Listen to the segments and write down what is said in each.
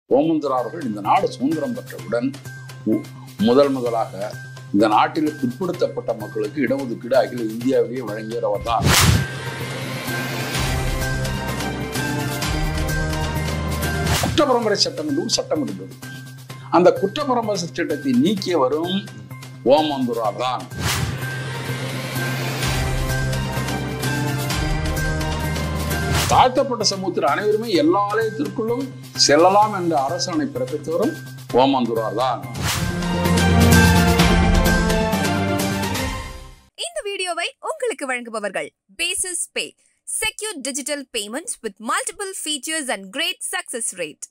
ஓமந்தூர் அவர்கள் இந்த நாடு சுதந்திரம் பெற்றவுடன் உ- முதல் முதலாக இந்த நாட்டில் பிற்படுத்தப்பட்ட மக்களுக்கு இடஒதுக்கீடு அகில இந்தியாவிலேயே வழங்கியவர் தான் குற்றப்பரம்பரை சட்டம் என்று ஒரு சட்டம் இருந்தது அந்த குற்றப்பரம்பரை சட்டத்தை நீக்கியவரும் ஓமந்தூரார் தான் தாழ்த்தப்பட்ட சமூகத்தில் அனைவருமே எல்லா ஆலயத்திற்குள்ளும் செல்லலாம் என்ற அரசாணை பிறப்பித்தவரும் ஓமந்தூரார் தான் இந்த வீடியோவை உங்களுக்கு வழங்குபவர்கள் Basis pay secure digital payments with multiple features and great success rate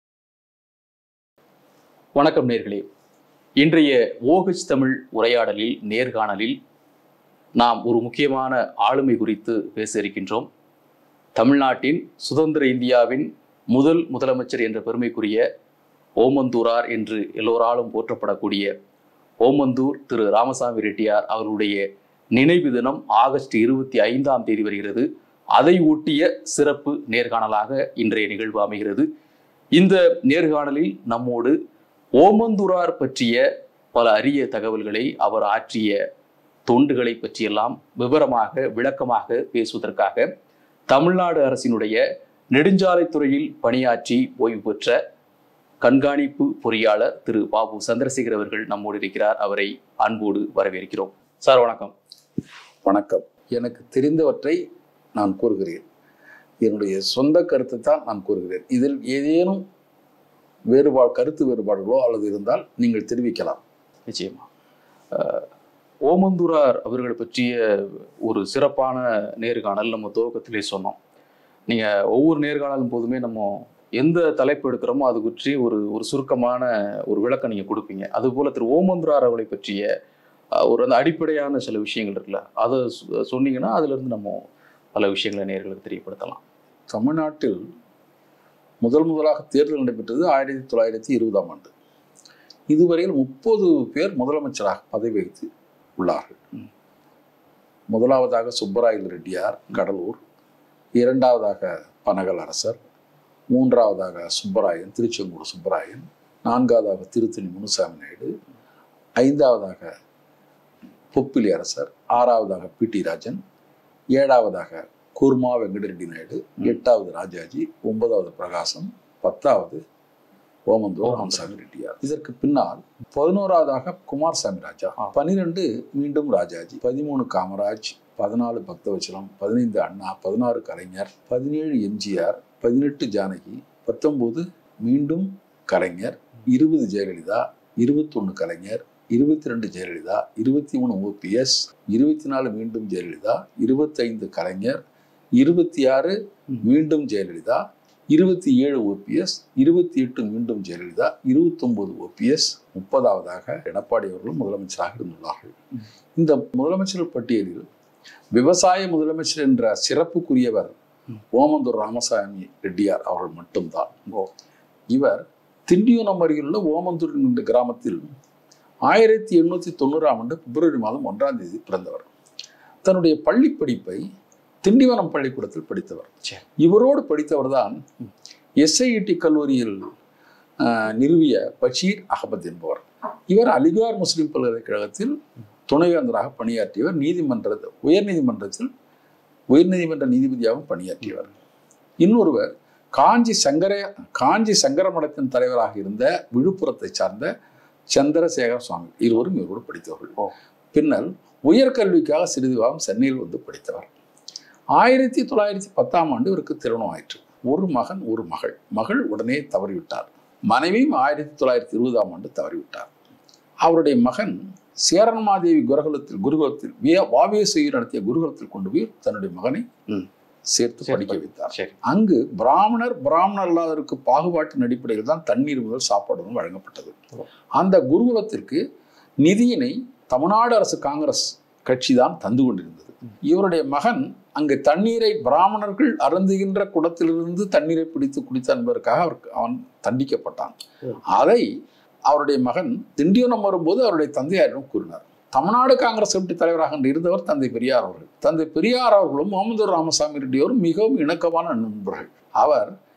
வணக்கம் நேர்களே இன்றைய ஓஹெச் தமிழ் உரையாடலில் நேர்காணலில் நாம் ஒரு முக்கியமான ஆளுமை குறித்து பேச இருக்கின்றோம் தமிழ்நாட்டின் சுதந்திர இந்தியாவின் முதல் முதலமைச்சர் என்ற பெருமைக்குரிய ஓமந்தூரார் என்று எல்லோராலும் போற்றப்படக்கூடிய ஓமந்தூர் திரு ராமசாமி ரெட்டியார் அவருடைய நினைவு தினம் ஆகஸ்ட் இருபத்தி ஐந்தாம் தேதி வருகிறது அதை ஒட்டிய சிறப்பு நேர்காணலாக இன்றைய நிகழ்வு அமைகிறது இந்த நேர்காணலில் நம்மோடு ஓமந்தூரார் பற்றிய பல அரிய தகவல்களை அவர் ஆற்றிய தொண்டுகளை பற்றியெல்லாம் விவரமாக விளக்கமாக பேசுவதற்காக தமிழ்நாடு அரசினுடைய நெடுஞ்சாலைத்துறையில் பணியாற்றி ஓய்வு பெற்ற கண்காணிப்பு பொறியாளர் திரு பாபு சந்திரசேகர் அவர்கள் நம்மோடு இருக்கிறார் அவரை அன்போடு வரவேற்கிறோம் சார் வணக்கம் வணக்கம் எனக்கு தெரிந்தவற்றை நான் கூறுகிறேன் என்னுடைய சொந்த கருத்தை தான் நான் கூறுகிறேன் இதில் ஏதேனும் வேறுபாடு கருத்து வேறுபாடுகளோ அல்லது இருந்தால் நீங்கள் தெரிவிக்கலாம் நிச்சயமா அஹ், ஓமந்தூரார் அவர்களை பற்றிய ஒரு சிறப்பான நேர்காணல் நம்ம துவக்கத்திலே சொன்னோம் நீங்க ஒவ்வொரு நேர்காணலும் போதுமே நம்ம எந்த தலைப்பு எடுக்கிறோமோ அது பற்றி ஒரு ஒரு சுருக்கமான ஒரு விளக்கம் நீங்க கொடுப்பீங்க அதுபோல திரு ஓமந்தூரார் அவர்களை பற்றிய அஹ், ஒரு அந்த அடிப்படையான சில விஷயங்கள் இருக்குல்ல அதை சொ- சொன்னீங்கன்னா அதுல இருந்து நம்ம பல விஷயங்களை நேர்களுக்கு தெரியப்படுத்தலாம் தமிழ்நாட்டில் முதல் முதலாக தேர்தல் நடைபெற்றது ஆயிரத்தி தொள்ளாயிரத்தி இருபதாம் ஆண்டு இதுவரையில் முப்பது பேர் முதலமைச்சராக பதவி வகித்து உள்ளார்கள் ம். முதலாவதாக சுப்பராயல் ரெட்டியார் கடலூர் இரண்டாவதாக பனகல் அரசர் மூன்றாவதாக சுப்பராயன் திருச்செங்கோடு சுப்பராயன் நான்காவதாக திருத்தணி முனுசாமி நாயுடு ஐந்தாவதாக பொப்பிலி அரசர் ஆறாவதாக பிடி ராஜன் ஏழாவதாக கூர்மா வெங்கடரெட்டி நாயுடு எட்டாவது ராஜாஜி ஒன்பதாவது பிரகாசம் பத்தாவது ஓமந்தூர் ராமசாமி ரெட்டியார் இதற்கு பின்னால் பதினோராவதாக குமாரசாமி ராஜா ஆ. பனிரெண்டு மீண்டும் ராஜாஜி பதிமூணு காமராஜ் பதினாலு பக்தவச்சலம் பதினைந்து அண்ணா பதினாறு கலைஞர் பதினேழு எம்ஜிஆர் பதினெட்டு ஜானகி பத்தொன்பது மீண்டும் கலைஞர் இருபது ஜெயலலிதா இருபத்தொன்னு கலைஞர் இருபத்தி ரெண்டு ஜெயலலிதா இருபத்தி மூணு ஓபிஎஸ் இருபத்தி நாலு மீண்டும் ஜெயலலிதா இருபத்தைந்து கலைஞர் இருபத்தி ஆறு மீண்டும் ஜெயலலிதா இருபத்தி ஏழு ஓபிஎஸ் இருபத்தி எட்டு மீண்டும் ஜெயலலிதா இருபத்தொன்பது ஓபிஎஸ் முப்பதாவதாக எடப்பாடி அவர்களும் முதலமைச்சராக இருந்துள்ளார்கள் இந்த முதலமைச்சர் பட்டியலில் விவசாய முதலமைச்சர் என்ற சிறப்புக்குரியவர் ம். ஓமந்தூர் ராமசாமி ரெட்டியார் அவர்கள் மட்டும்தான் ஓ. இவர் திண்டிவனம் அருகிலுள்ள ஓமந்தூர் என்ற கிராமத்தில் ஆயிரத்தி எண்ணூற்றி தொண்ணூறாம் ஆண்டு பிப்ரவரி மாதம் ஒன்றாம் தேதி பிறந்தவர் தன்னுடைய பள்ளி படிப்பை திண்டிவனம் பள்ளிக்கூடத்தில் படித்தவர் சரி. இவரோடு படித்தவர் தான் எஸ்ஐஇடி கல்லூரியில் ஆஹ், நிறுவிய பஷீர் அகமது என்பவர் இவர் அலிகார் முஸ்லிம் பல்கலைக்கழகத்தில் துணைவேந்தராக பணியாற்றியவர் நீதிமன்ற உயர்நீதிமன்றத்தில் உயர்நீதிமன்ற நீதிபதியாகவும் பணியாற்றியவர் இன்னொருவர் காஞ்சி சங்கர காஞ்சி சங்கர மடத்தின் தலைவராக இருந்த விழுப்புரத்தை சார்ந்த சந்திரசேகர சுவாமி இருவரும் இவரோடு படித்தவர்கள் ஓ. பின்னர் உயர்கல்விக்காக சிறிது காலம் சென்னையில் வந்து படித்தவர் ஆயிரத்தி தொள்ளாயிரத்தி பத்தாம் ஆண்டு இவருக்கு திருமணம் ஆயிற்று ஒரு மகன் ஒரு மகள் மகள் உடனே தவறிவிட்டார் மனைவியும் ஆயிரத்தி தொள்ளாயிரத்தி இருபதாம் ஆண்டு தவறிவிட்டார் அவருடைய மகன் சேரன்மாதேவி குருகுலத்தில் குருகுலத்தில் விய- வாவேசையர் நடத்திய குருகுலத்தில் கொண்டு போய் தன்னுடைய மகனை ம். சேர்த்து சரி, படிக்க வைத்தார் சரி அங்கு பிராமணர் பிராமணர் அல்லாதவருக்கு பாகுபாட்டின் அடிப்படையில் தான் தண்ணீர் முதல் சாப்பாடு முதல் வழங்கப்பட்டது ஓ. அந்த குருகுலத்திற்கு நிதியினை தமிழ்நாடு அரசு காங்கிரஸ் கட்சி தான் தந்து கொண்டிருந்தது இவருடைய மகன் அங்கு தண்ணீரை பிராமணர்கள் அருந்துகின்ற குடத்திலிருந்து தண்ணீரை பிடித்து குடித்தான் என்பதற்காக அவருக்கு அவன் தண்டிக்கப்பட்டான் ஓ. அதை அவருடைய மகன் திண்டிவனம் வரும்போது அவருடைய தந்தையாரிடம் கூறினார் தமிழ்நாடு காங்கிரஸ் கமிட்டி தலைவராக இருந்தவர் தந்தை பெரியார் அவர்கள் தந்தை பெரியார் அவர்களும் முகமது ராமசாமி ரெட்டியோரும் மிகவும் இணக்கமான நண்பர்கள் அவர்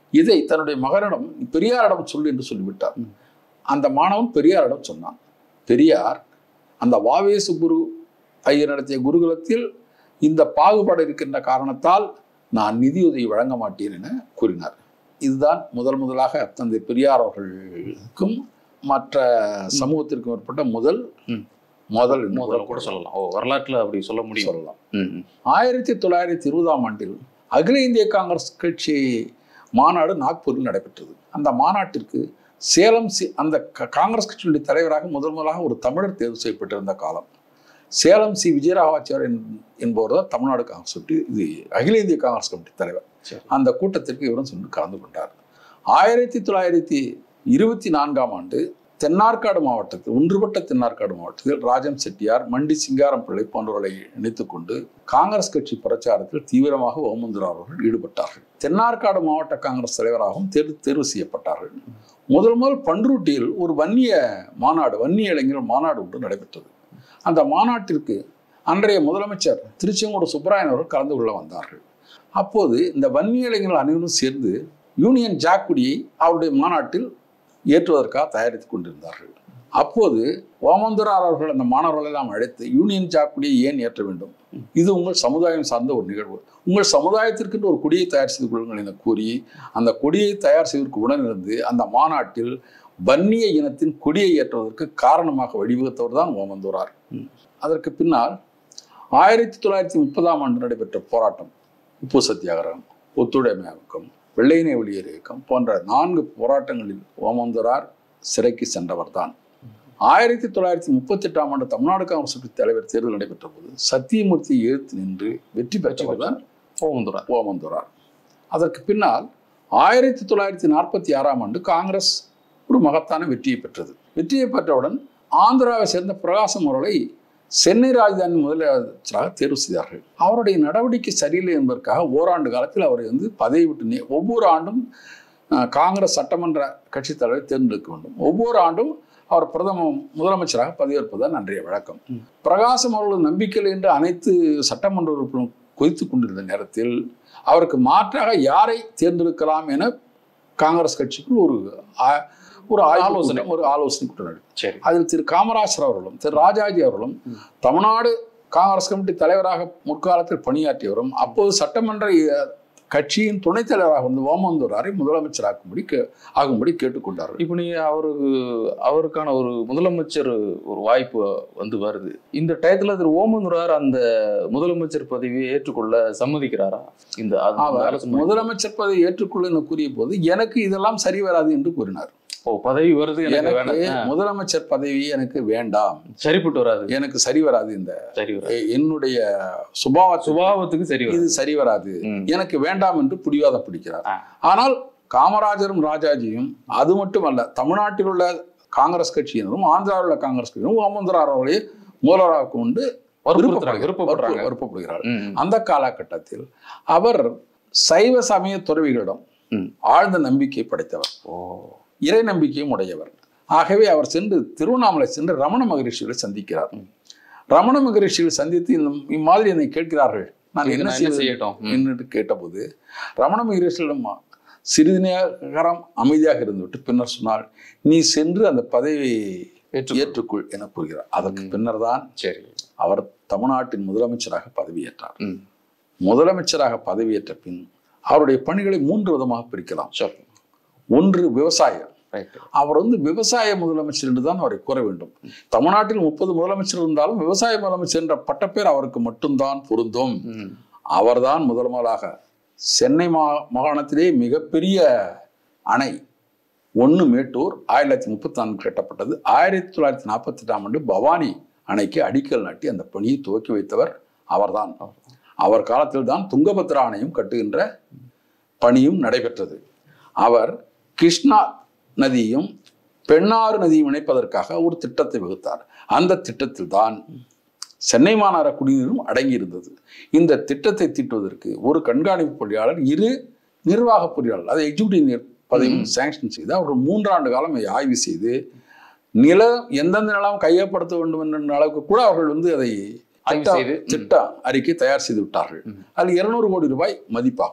இதை தன்னுடைய மகனிடம் பெரியாரிடம் சொல்லு என்று சொல்லிவிட்டார் அந்த மாணவன் பெரியாரிடம் சொன்னான் பெரியார் அந்த வாவேசு குரு ஐயர் நடத்திய குருகுலத்தில் இந்த பாகுபாடு இருக்கின்ற காரணத்தால் நான் நிதியுதவி வழங்க மாட்டேன் என கூறினார் இதுதான் முதல் முதலாக தந்தை பெரியார் அவர்களுக்கும் மற்ற சமூகத்திற்கும் ஏற்பட்ட முதல் ம். முதல் என்று முதல்ல கூட சொல்லலாம் ஓ வரலாற்றுல அப்படி சொல்ல முடியும் சொல்லலாம் ம், ம். ஆயிரத்தி தொள்ளாயிரத்தி இருபதாம் ஆண்டில் அகில இந்திய காங்கிரஸ் கட்சி மாநாடு நாக்பூரில் நடைபெற்றது அந்த மாநாட்டிற்கு சேலம் சி அந்த க- காங்கிரஸ் கட்சியினுடைய தலைவராக முதல் முதலாக ஒரு தமிழர் தேர்வு செய்யப்பட்டிருந்த காலம் சேலம் சி விஜயராகாச்சார் என்- என்பவர் தான் தமிழ்நாடு காங்கிரஸ் கமிட்டி இது அகில இந்திய காங்கிரஸ் கமிட்டி தலைவர் சரி. அந்த கூட்டத்திற்கு இவரும் சென்று கலந்து கொண்டார் ஆயிரத்தி தொள்ளாயிரத்தி இருபத்தி நான்காம் ஆண்டு தென்னார்காடு மாவட்டத்தில் ஒன்றுபட்ட தென்னார்காடு மாவட்டத்தில் ராஜம் செட்டியார் மண்டி சிங்காரம் பிள்ளை போன்றவர்களை இணைத்துக் கொண்டு காங்கிரஸ் கட்சி பிரச்சாரத்தில் தீவிரமாக ஓமந்துரா அவர்கள் ஈடுபட்டார்கள் தென்னார்காடு மாவட்ட காங்கிரஸ் தலைவராகவும் தேர்வு தேர்வு செய்யப்பட்டார்கள் முதல் முதல் பன்ருட்டியில் ஒரு வன்னிய மாநாடு வன்னிய இளைஞர்கள் மாநாடு ஒன்று நடைபெற்றது அந்த மாநாட்டிற்கு அன்றைய முதலமைச்சர் திருச்செங்கோடு சுப்பராயன் அவர்கள் கலந்து கொள்ள வந்தார்கள் அப்போது இந்த வன்னிய இளைஞர்கள் அனைவரும் சேர்ந்து யூனியன் ஜாக் கொடியை அவருடைய மாநாட்டில் ஏற்றுவதற்காக தயாரித்துக் கொண்டிருந்தார்கள் அப்போது ஓமந்துரார் அவர்கள் அந்த மாணவர்களை எல்லாம் அழைத்து யூனியன் ஜாக் கொடியை ஏன் ஏற்ற வேண்டும் இது உங்கள் சமுதாயம் சார்ந்த ஒரு நிகழ்வு உங்கள் சமுதாயத்திற்கென்று ஒரு கொடியை தயார் செய்து கொள்ளுங்கள் என கூறி அந்த கொடியை தயார் செய்வதற்கு உடனிருந்து அந்த மாநாட்டில் வன்னிய இனத்தின் கொடியை ஏற்றுவதற்கு காரணமாக வழிவகுத்தவர் தான் ஓமந்தூரார் அதற்கு பின்னால் ஆயிரத்தி தொள்ளாயிரத்தி முப்பதாம் ஆண்டு நடைபெற்ற போராட்டம் உப்பு சத்தியாகிரகம் ஒத்துழைமை இயக்கம் வெள்ளையினை வெளியேறு இயக்கம் போன்ற நான்கு போராட்டங்களில் ஓமந்தூரார் சிறைக்கு சென்றவர் தான் ஆயிரத்தி தொள்ளாயிரத்தி முப்பத்தி எட்டாம் ஆண்டு தமிழ்நாடு காங்கிரஸ் கட்சி தலைவர் தேர்தல் நடைபெற்ற போது சத்தியமூர்த்தி எதிர்த்து நின்று வெற்றி பெற்றவர் தான் ஓமந்துரா ஓமந்துரார் அதற்கு பின்னால் ஆயிரத்தி தொள்ளாயிரத்தி நாற்பத்தி ஆறாம் ஆண்டு காங்கிரஸ் ஒரு மகத்தான வெற்றியை பெற்றது வெற்றியை பெற்றவுடன் ஆந்திராவை சேர்ந்த பிரகாசம் அவர்களை சென்னை ராஜதானி முதலமைச்சராக தேர்வு செய்தார்கள் அவருடைய நடவடிக்கை சரியில்லை என்பதற்காக ஓராண்டு காலத்தில் அவரை வந்து பதவி விட்டு நீ ஒவ்வொரு ஆண்டும் அஹ், காங்கிரஸ் சட்டமன்ற கட்சித் தலைவரை தேர்ந்தெடுக்க வேண்டும் ஒவ்வொரு ஆண்டும் அவர் பிரதம முதலமைச்சராக பதவியேற்பதுதான் அன்றைய வழக்கம் பிரகாசம் அவர்களது நம்பிக்கையில் என்று அனைத்து சட்டமன்ற உறுப்பினரும் கொதித்துக் கொண்டிருந்த நேரத்தில் அவருக்கு மாற்றாக யாரை தேர்ந்தெடுக்கலாம் என காங்கிரஸ் கட்சிக்குள் ஒரு ஆ- ஒரு ஆய்வு ஆலோசனை. கூட்டம், ஒரு ஆலோசனை கூட்டம் நடைபெற்றது. சரி அதில் திரு காமராஜர் அவர்களும் திரு ராஜாஜி அவர்களும் தமிழ்நாடு காங்கிரஸ் கமிட்டி தலைவராக முற்காலத்தில் பணியாற்றியவரும் அப்போது சட்டமன்ற அஹ், கட்சியின் துணைத் தலைவராக வந்து ஓமந்தூராரை முதலமைச்சராக்கும்படி கே- ஆகும்படி கேட்டுக்கொண்டார்கள் இப்போ நீங்க அவருக்கு அவருக்கான ஒரு முதலமைச்சர் ஒரு வாய்ப்பு வந்து வருது இந்த டயத்துல திரு ஓமந்துரார் அந்த முதலமைச்சர் பதவியை ஏற்றுக்கொள்ள சம்மதிக்கிறாரா இந்த அது- அந்த அவர் ஆலோசனை- முதலமைச்சர் பதவி ஏற்றுக்கொள்ள என கூறிய போது எனக்கு இதெல்லாம் சரி வராது என்று கூறினார் ஓ பதவி வருது எனக்கு எனக்கு வேணாம் ஆ, முதலமைச்சர் பதவி எனக்கு வேண்டாம் சரிப்பட்டு வராது எனக்கு சரி வராது இந்த சரி வராது எ- என்னுடைய சுபாவ சுபாவத்துக்கு சரி இது வராது சரி வராது ம். எனக்கு வேண்டாம் என்று பிடிவாதம் பிடிக்கிறார் ஆ. ஆனால் காமராஜரும் ராஜாஜியும் அது மட்டுமல்ல தமிழ்நாட்டில் உள்ள காங்கிரஸ் கட்சியினரும் ஆந்திராவில் உள்ள காங்கிரஸ் கட்சியினரும் ஓமந்தரார் அவர்களை மூலராக கொண்டு வற்புறுத்துறாங்க விருப்பப்படுறாங்க விருப்பப்படுகிறார் ம், ம். அந்த காலகட்டத்தில் அவர் சைவ சமய துறவிகளிடம் ம். ஆழ்ந்த நம்பிக்கை படைத்தவர் ஓ இறை நம்பிக்கையும் உடையவர் ஆகவே அவர் சென்று திருவண்ணாமலை சென்று ரமண மகரிஷிகளை சந்திக்கிறார் ரமண மகரிஷிகளை சந்தித்து இந்த இம்மாதிரி என்னை கேட்கிறார்கள் நான் இதுக்கு என்ன நான் என்ன செய்ய செய்யட்டும் ம். என்று கேட்டபோது ரமண மகரிஷியிடம் சிறிது நேரம் அமைதியாக இருந்துவிட்டு பின்னர் சொன்னால் நீ சென்று அந்த பதவியை ஏற்றுக்கொள். ஏற்றுக்கொள் என கூறுகிறார் அதற்கு ம். பின்னர் தான் சரி அவர் தமிழ்நாட்டின் முதலமைச்சராக பதவியேற்றார் ம் முதலமைச்சராக பதவியேற்ற பின் அவருடைய பணிகளை மூன்று விதமாக பிரிக்கலாம் சரி ஒன்று விவசாயம் ரைட் அவர் வந்து விவசாய முதலமைச்சர் என்று தான் அவரை கூற வேண்டும் தமிழ்நாட்டில் முப்பது முதலமைச்சர் இருந்தாலும் விவசாய முதலமைச்சர் என்ற பட்டப்பேர் அவருக்கு மட்டும்தான் பொருந்தும் ம் அவர்தான் முதல் முதலாக சென்னை மா மாகாணத்திலே மிகப்பெரிய அணை ஒன்று மேட்டூர் ஆயிரத்தி தொள்ளாயிரத்தி முப்பத்தி நான்கு கட்டப்பட்டது ஆயிரத்தி தொள்ளாயிரத்தி நாற்பத்தி எட்டாம் ஆண்டு பவானி அணைக்கு அடிக்கல் நாட்டி அந்த பணியை துவக்கி வைத்தவர் அவர்தான் அவர் காலத்தில் தான் துங்கபத்ரா அணையும் கட்டுகின்ற பணியும் நடைபெற்றது அவர் கிருஷ்ணா நதியும் பெண்ணாறு நதியும் இணைப்பதற்காக ஒரு திட்டத்தை வகுத்தார் அந்த திட்டத்தில் தான் சென்னை மாநகர குடிநீரும் அடங்கியிருந்தது இந்த திட்டத்தை தீட்டுவதற்கு ஒரு கண்காணிப்பு பொறியாளர் இரு நிர்வாக பொறியாளர் அதை எக்ஸிக்யூட்டிவ் பதவியும் சாங்ஷன் செய்து அவர் மூன்றாண்டு காலம் அதை ஆய்வு செய்து நிலம் எந்தெந்த நிலம் கையப்படுத்த வேண்டும் என்ற அளவுக்கு கூட அவர்கள் வந்து அதை ஆய்வு திட்ட- செய்து, ம். திட்ட அறிக்கை தயார் செய்து விட்டார்கள் ம். அதில் இருநூறு கோடி ரூபாய் மதிப்பாகும்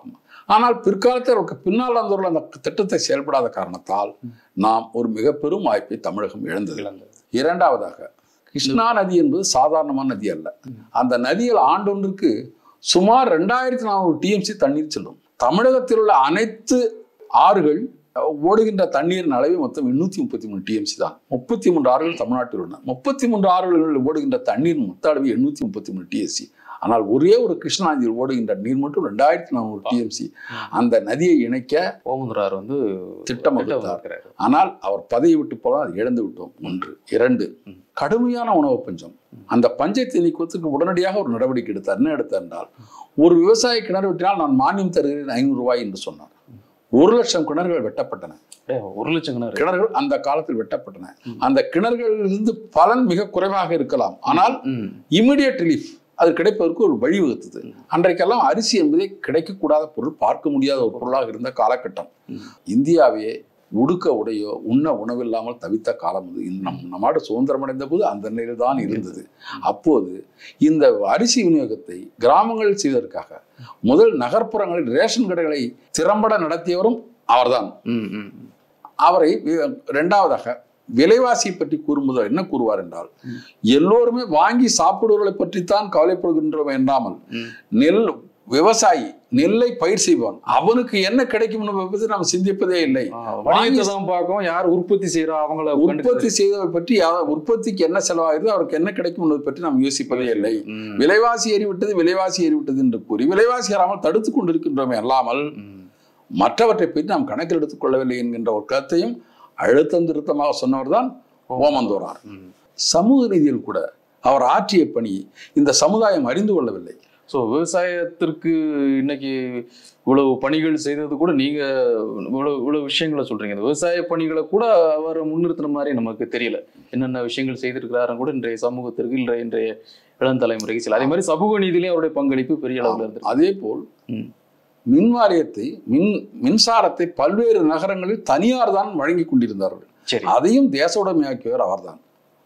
ஆனால் பிற்காலத்தில் அவருக்கு பின்னால் வந்தவர்கள் அந்த திட்டத்தை செயல்படாத காரணத்தால் நாம் ஒரு மிக பெரும் வாய்ப்பை தமிழகம் இழந்தது இழந்தது இரண்டாவதாக கிருஷ்ணா நதி என்பது சாதாரணமான நதி அல்ல அந்த நதியில் ஆண்டொன்றுக்கு சுமார் ரெண்டாயிரத்தி நானூறு டிஎம்சி தண்ணீர் செல்லும் தமிழகத்தில் உள்ள அனைத்து ஆறுகள் அஹ், ஓடுகின்ற தண்ணீரின் அளவு மொத்தம் எண்ணூத்தி முப்பத்தி மூணு டிஎம்சி தான் முப்பத்தி மூன்று ஆறுகள் தமிழ்நாட்டில் உள்ளன முப்பத்தி மூன்று ஆறுகளில் ஓடுகின்ற தண்ணீர் மொத்த அளவு எண்ணூத்தி முப்பத்தி மூணு டிஎஸ்சி ஆனால் ஒரே ஒரு கிருஷ்ணா நதியில் ஓடுகின்ற நீர் மட்டும் ரெண்டாயிரத்தி நானூறு டிஎம்சி அந்த நதியை இணைக்க ஓமந்துரார் வந்து திட்டம் வகுத்தார் வகுக்கிறாரு. ஆனால் அவர் பதவி விட்டு போல அதை இழந்து விட்டோம் ஒன்று இரண்டு கடுமையான உணவு பஞ்சம் அந்த பஞ்சத்தை நீக்குவதற்கு உடனடியாக ஒரு நடவடிக்கை எடுத்தார் என்ன எடுத்தார் என்றால் ஒரு விவசாய கிணறு வெட்டினால் நான் மானியம் தருகிறேன் ஐநூறு ரூபாய் என்று சொன்னார் ஒரு லட்சம் கிணறுகள் வெட்டப்பட்டன அப்படியே ஒரு லட்சம் கிணறு கிணறுகள் அந்த காலத்தில் வெட்டப்பட்டன அந்த கிணறுகளிலிருந்து பலன் மிக குறைவாக இருக்கலாம் ஆனால் ம். இமிடியட் ரிலீஃப் அது கிடைப்பதற்கு ஒரு வழி வகுத்தது அன்றைக்கெல்லாம் அரிசி என்பதே கிடைக்கக்கூடாத பொருள் பார்க்க முடியாத ஒரு பொருளாக இருந்த காலகட்டம் இந்தியாவே உடுக்க உடையோ உண்ண உணவில்லாமல் தவித்த காலம் அது இந்த நம் நம்ம நாடு சுதந்திரம் அடைந்த போது அந்த நிலையில் தான் இருந்தது அப்போது இந்த அரிசி விநியோகத்தை கிராமங்களில் செய்வதற்காக முதல் நகர்ப்புறங்களில் ரேஷன் கடைகளை திறம்பட நடத்தியவரும் அவர்தான் ம், ம், ம். அவரை வி- இரண்டாவதாக விலைவாசியை பற்றி கூறும்போது என்ன கூறுவார் என்றால் எல்லோருமே வாங்கி சாப்பிடுவர்களை பற்றித்தான் கவலைப்படுகின்றோம் என்றாமல் ம். நெல் விவசாயி நெல்லை பயிர் செய்வான் அவனுக்கு என்ன கிடைக்கும் என்பதை பற்றி நாம் சிந்திப்பதே இல்லை ஆ, வணிகத்தை தான் பார்க்கும் யார் உற்பத்தி செய்யறா அவங்கள உற்பத்தி செய்ததை பற்றி யா- உற்பத்திக்கு என்ன செலவாகிறது அவருக்கு என்ன கிடைக்கும் என்பதை பற்றி நாம் யோசிப்பதே இல்லை ம், விலைவாசி ஏறிவிட்டது விலைவாசி ஏறிவிட்டது என்று கூறி விலைவாசி ஏறாமல் தடுத்துக் கொண்டிருக்கின்றோமே அல்லாமல் ம். மற்றவற்றை பற்றி நாம் கணக்கில் எடுத்துக் கொள்ளவில்லை என்கின்ற ஒரு கருத்தையும் அழுத்தம் திருத்தமாக சொன்னவர் தான் ஓமந்தோரார் ம். சமூக ரீதியில் கூட அவர் ஆற்றிய பணி இந்த சமுதாயம் அறிந்து கொள்ளவில்லை ஸோ விவசாயத்திற்கு இன்னைக்கு இவ்வளவு பணிகள் செய்தது கூட நீங்க இவ்வளவு இவ்வளவு விஷயங்களை சொல்றீங்க இந்த விவசாய பணிகளை கூட அவர் முன்னிறுத்தின மாதிரி நமக்கு தெரியல என்னென்ன விஷயங்கள் செய்திருக்கிறாருன்னு கூட இன்றைய சமூகத்திற்கு இன்றைய இன்றைய இளம் தலைமுறைக்கு சில அதே மாதிரி சமூக நீதியிலையும் அவருடைய பங்களிப்பு பெரிய அளவில் இருந்திருக்கு அதே போல் ம். மின் வாரியத்தை மின் மின்சாரத்தை பல்வேறு நகரங்களில் தனியார் தான் வழங்கி கொண்டிருந்தார்கள் சரி அதையும் தேச உடைமையாக்கியவர் அவர்தான்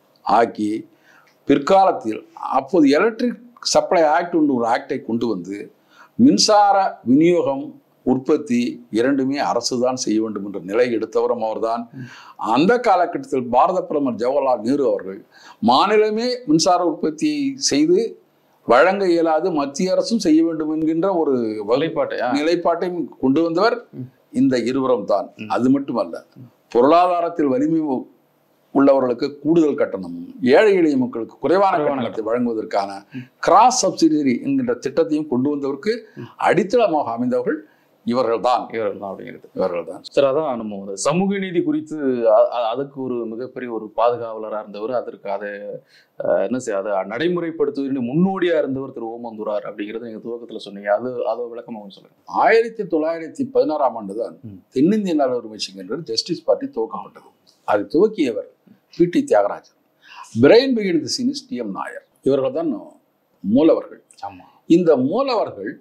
ஆக்கி பிற்காலத்தில் அப்போது எலக்ட்ரிக் சப்ளை ஆக்ட் என்று ஒரு ஆக்டை கொண்டு வந்து மின்சார விநியோகம் உற்பத்தி இரண்டுமே அரசு தான் செய்ய வேண்டும் என்ற நிலை எடுத்தவரும் அவர்தான் அந்த காலகட்டத்தில் பாரத பிரதமர் ஜவஹர்லால் நேரு அவர்கள் மாநிலமே மின்சார உற்பத்தியை செய்து வழங்க இயலாது மத்திய அரசும் செய்ய வேண்டும் என்கின்ற ஒரு வலை வலைப்பாட்டை ஆ, நிலைப்பாட்டையும் கொண்டு வந்தவர் இந்த இருவரும் தான் அது மட்டுமல்ல பொருளாதாரத்தில் வலிமை உ- உள்ளவர்களுக்கு கூடுதல் கட்டணமும் ஏழை எளிய மக்களுக்கு குறைவான குறைவான கட்டணத்தை வழங்குவதற்கான கிராஸ் சப்சிடரி என்கின்ற திட்டத்தையும் கொண்டு வந்தவருக்கு அடித்தளமாக அமைந்தவர்கள் இவர்கள்தான் இவர்கள் தான் அப்படிங்கிறது இவர்கள்தான் சார் அதான் நம்ம அந்த சமூக நீதி குறித்து அ- அ- அதுக்கு ஒரு மிகப்பெரிய ஒரு பாதுகாவலராக இருந்தவர் அதற்கு அதை அஹ், என்ன செய்ய அதை நடைமுறைப்படுத்துவதற்கு முன்னோடியா இருந்தவர் திரு ஓமந்தூரார் அப்படிங்கிறது நீங்க துவக்கத்துல சொன்னீங்க அது அதை விளக்கமாக சொல்லுங்க ஆயிரத்தி தொள்ளாயிரத்தி பதினாறாம் ஆண்டு தான் ம். தென்னிந்திய நல உரிமை என்ற ஜஸ்டிஸ் பார்ட்டி துவக்கப்பட்டது அது துவக்கியவர் பி டி தியாகராஜன் பிரெயின் பிகின் தி சீனிஸ் டி எம் நாயர் இவர்கள் தான் மூலவர்கள் ஆமா இந்த மூலவர்கள்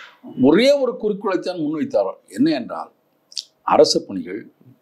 ஒரே ஒரு குறிக்கோளைத்தான் முன்வைத்தார்கள் என்ன என்றால் அரசு பணிகள்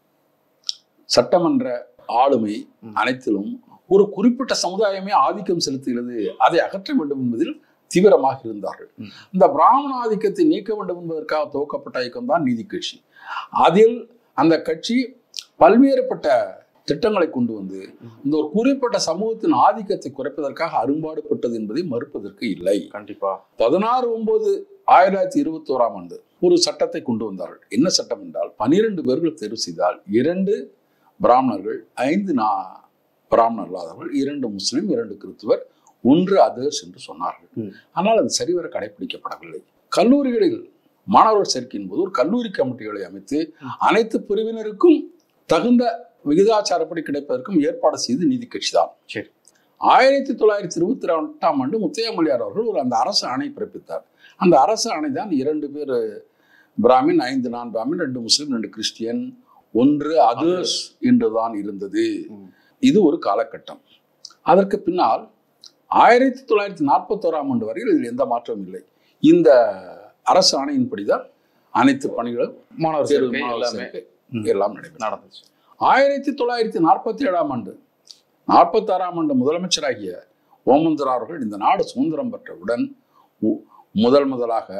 சட்டமன்ற ஆளுமை அனைத்திலும் ஒரு குறிப்பிட்ட சமுதாயமே ஆதிக்கம் செலுத்துகிறது அதை அகற்ற வேண்டும் என்பதில் தீவிரமாக இருந்தார்கள் ம். இந்த பிராமண ஆதிக்கத்தை நீக்க வேண்டும் என்பதற்காக துவக்கப்பட்ட இயக்கம் தான் நீதி கட்சி அதில் அந்த கட்சி பல்வேறுபட்ட திட்டங்களை கொண்டு வந்து இந்த ஒரு குறிப்பிட்ட சமூகத்தின் ஆதிக்கத்தை குறைப்பதற்காக அரும்பாடுபட்டது என்பதை மறுப்பதற்கு இல்லை கண்டிப்பா பதினாறு ஒன்பது ஆயிரத்தி தொள்ளாயிரத்தி இருபத்தி ஓராம் ஆண்டு ஒரு சட்டத்தை கொண்டு வந்தார்கள் என்ன சட்டம் என்றால் பனிரெண்டு பேர்கள் தேர்வு செய்தால் இரண்டு பிராமணர்கள் ஐந்து நா பிராமணர் இல்லாதவர்கள் இரண்டு முஸ்லிம் இரண்டு கிறிஸ்துவர் ஒன்று அதர்ஸ் என்று சொன்னார்கள் ம். ஆனால் அது சரிவர கடைபிடிக்கப்படவில்லை கல்லூரிகளில் மாணவர்கள் சேர்க்கையின் போது ஒரு கல்லூரி கமிட்டிகளை அமைத்து அனைத்து பிரிவினருக்கும் தகுந்த விகிதாச்சாரப்படி கிடைப்பதற்கும் ஏற்பாடு செய்து நீதி கட்சி தான் சரி. ஆயிரத்தி தொள்ளாயிரத்தி இருபத்தி ரெண்டாம் ஆண்டு முத்தையமொழியார் அவர்கள் ஒரு அந்த அரசு ஆணை பிறப்பித்தார் அந்த அரசு ஆணை தான் இரண்டு பேர் பிராமின் ஐந்து நான் பிராமின் ரெண்டு முஸ்லிம் ரெண்டு கிறிஸ்டியன் ஒன்று அதர்ஸ் என்றுதான் இருந்தது ம். இது ஒரு காலகட்டம் அதற்கு பின்னால் ஆயிரத்தி தொள்ளாயிரத்தி நாற்பத்தோராம் ஆண்டு வரையில் இதில் எந்த மாற்றமும் இல்லை இந்த அரசு ஆணையின்படிதான் அனைத்து பணிகளும் மாணவர் தேர்வு சேர்க்கை மாணவர் எல்லாமே சேர்க்கை ம். எல்லாம் நடைபெறும் நடந்துச்சு ஆயிரத்தி தொள்ளாயிரத்தி நாற்பத்தி ஏழாம் ஆண்டு நாற்பத்தாறாம் ஆண்டு முதலமைச்சராகிய ஓமந்தர் அவர்கள் இந்த நாடு சுதந்திரம் பெற்றவுடன் உ- முதல் முதலாக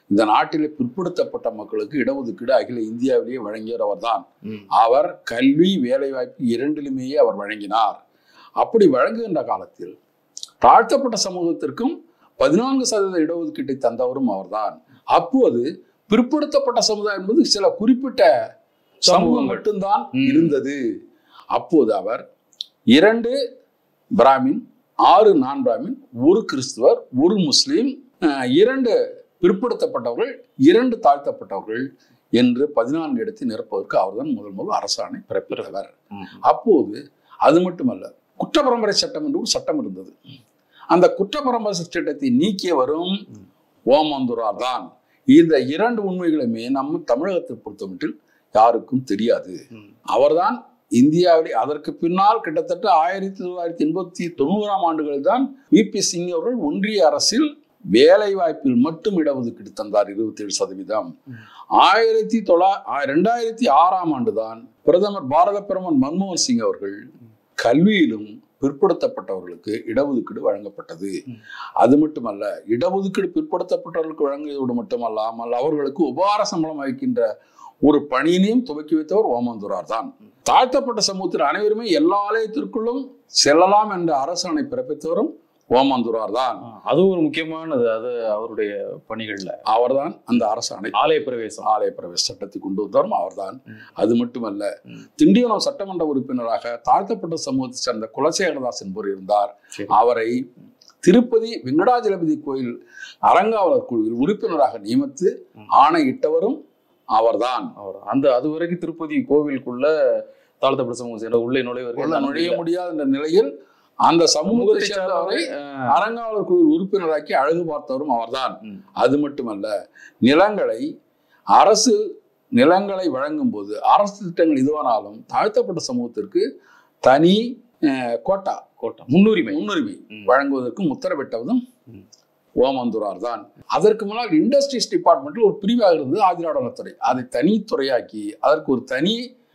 இந்த நாட்டிலே பிற்படுத்தப்பட்ட மக்களுக்கு இடஒதுக்கீடு அகில இந்தியாவிலேயே வழங்கியவர் அவர்தான் ம். அவர் கல்வி வேலைவாய்ப்பு இரண்டிலுமேயே அவர் வழங்கினார் அப்படி வழங்குகின்ற காலத்தில் தாழ்த்தப்பட்ட சமூகத்திற்கும் பதினான்கு சதவீத இடஒதுக்கீட்டை தந்தவரும் அவர்தான் அப்போது பிற்படுத்தப்பட்ட சமுதாயம் என்பது சில குறிப்பிட்ட சமூகம் சமூகங்கள். மட்டும்தான் ம். இருந்தது அப்போது அவர் இரண்டு பிராமின் ஆறு நான் பிராமின் ஒரு கிறிஸ்துவர் ஒரு முஸ்லீம் அஹ், இரண்டு பிற்படுத்தப்பட்டவர்கள் இரண்டு தாழ்த்தப்பட்டவர்கள் என்று பதினான்கு இடத்தை நிரப்புவதற்கு அவர்தான் முதல் முதல் அரசாணை பிறப்பித்தவர் ம். அப்போது அது மட்டுமல்ல குற்றப்பரம்பரை சட்டம் என்று ஒரு சட்டம் இருந்தது அந்த குற்றப்பரம்பரை சட்டத்தை நீக்கியவரும் ஓமந்துரார் தான் இந்த இரண்டு உண்மைகளுமே நம்ம தமிழகத்தை பொறுத்தமட்டில் யாருக்கும் தெரியாது ம். அவர்தான் இந்தியாவிலே அதற்கு பின்னால் கிட்டத்தட்ட ஆயிரத்தி தொள்ளாயிரத்தி எண்பத்தி தொண்ணூறாம் ஆண்டுகளில் தான் விபி சிங் அவர்கள் ஒன்றிய அரசில் வேலை வாய்ப்பில் மட்டும் இடஒதுக்கீடு தந்தார் இருபத்தி ஏழு சதவீதம் ஆயிரத்தி தொள்ளா ரெண்டாயிரத்தி ஆறாம் ஆண்டுதான் பிரதமர் பாரத பிரதமர் மன்மோகன் சிங் அவர்கள் கல்வியிலும் பிற்படுத்தப்பட்டவர்களுக்கு இடஒதுக்கீடு வழங்கப்பட்டது ம். அது மட்டுமல்ல இடஒதுக்கீடு பிற்படுத்தப்பட்டவர்களுக்கு வழங்கியதோடு மட்டுமல்லாமல் அவர்களுக்கு உபகார சம்பளம் அளிக்கின்ற ஒரு பணியினையும் துவக்கி வைத்தவர் ஓமந்துரார் தான் தாழ்த்தப்பட்ட சமூகத்தில் அனைவருமே எல்லா ஆலயத்திற்குள்ளும் செல்லலாம் என்ற அரசாணை பிறப்பித்தவரும் ஓமந்துரார் தான் ஆ, அது ஒரு முக்கியமானது அது அவருடைய பணிகள்ல அவர்தான் அந்த அரசாணை ஆலய பிரவேசம் ஆலய பிரவேச சட்டத்தை கொண்டு வந்தவரும் அவர்தான் ம். அது மட்டுமல்ல ம். திண்டிவனம் சட்டமன்ற உறுப்பினராக தாழ்த்தப்பட்ட சமூகத்தை சேர்ந்த குலசேகரதாஸ் என்பவர் இருந்தார் சரி. அவரை திருப்பதி வெங்கடாஜலபதி கோயில் அறங்காவலர் குழுவில் உறுப்பினராக நியமித்து ம். ஆணையிட்டவரும் அவர்தான் அவர் அந்த அது வரைக்கும் திருப்பதி கோவிலுக்குள்ள தாழ்த்தப்பட்ட சமூகம் சேர்ந்த உள்ளே நுழைவர்கள் உள்ள அனுமதி நுழைய இல்லை. முடியாத இந்த நிலையில் அந்த சமூகத்தை சமூகத்தை சேர்ந்தவரை சேர்ந்தவரை ஆ, அறங்காவலர் குழு உறுப்பினராக்கி அழகு பார்த்தவரும் அவர்தான் ம். அது மட்டுமல்ல நிலங்களை அரசு நிலங்களை வழங்கும் போது அரசு திட்டங்கள் இதுவானாலும் தாழ்த்தப்பட்ட சமூகத்திற்கு தனி அஹ், கோட்டா கோட்டம் முன்னுரிமை முன்னுரிமை ம். வழங்குவதற்கும் உத்தரவிட்டதும் ம். ஓமந்துரார் தான் அதற்கு முன்னால் இண்டஸ்ட்ரீஸ் டிபார்ட்மெண்ட்டில் ஒரு பிரிவாக இருந்தது ஆதிராடனத்துறை அதை தனித்துறையாக்கி அதற்கு ஒரு தனி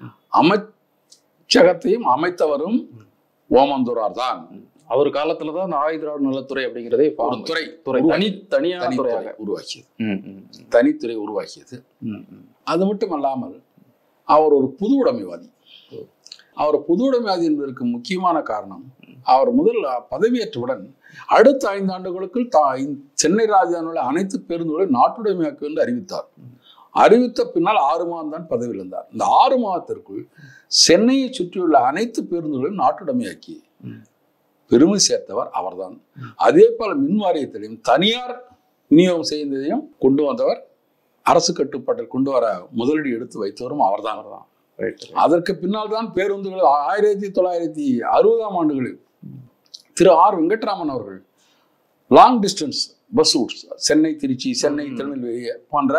அமைச்சகத்தையும் அமைத்தவரும் ஓமந்துரார் தான் அவர் காலத்துல தான் அந்த ஆயுதிராவிட நலத்துறை அப்படிங்கிறதே ஒரு form. துறை துறை தனி தனியான தனித்துறை துறையாக உருவாக்கியது ம், ம், தனித்துறை உருவாக்கியது ம், ம். அது மட்டும் அல்லாமல் அவர் ஒரு புது உடைமைவாதி அவர் பொது உடைமைவாதி என்பதற்கு முக்கியமான காரணம் அவர் முதல் பதவியேற்றவுடன் அடுத்த ஐந்து ஆண்டுகளுக்குள் தா இந்த சென்னை ராஜதானியில் அனைத்து பேருந்துகளையும் நாட்டுடைமையாக்கு என்று அறிவித்தார் அறிவித்த பின்னால் ஆறு மாதம் தான் பதவியில் இருந்தார் இந்த ஆறு மாதத்திற்குள் சென்னையை சுற்றியுள்ள அனைத்து பேருந்துகளையும் நாட்டுடைமையாக்கி ம். பெருமை சேர்த்தவர் அவர்தான் அதே போல மின் வாரியத்திலையும் தனியார் விநியோகம் செய்ததையும் கொண்டு வந்தவர் அரசு கட்டுப்பாட்டில் கொண்டு வர முதலீடு எடுத்து வைத்தவரும் அவர்தான் அவர்தான். Right, right. அதற்கு பின்னால் தான் பேருந்துகள் ஆயிரத்தி தொள்ளாயிரத்தி அறுபதாம் ஆண்டுகளில் திரு ஆர் வெங்கட்ராமன் அவர்கள் long distance bus routes Chennai Trichy Chennai ம். திருநெல்வேலி போன்ற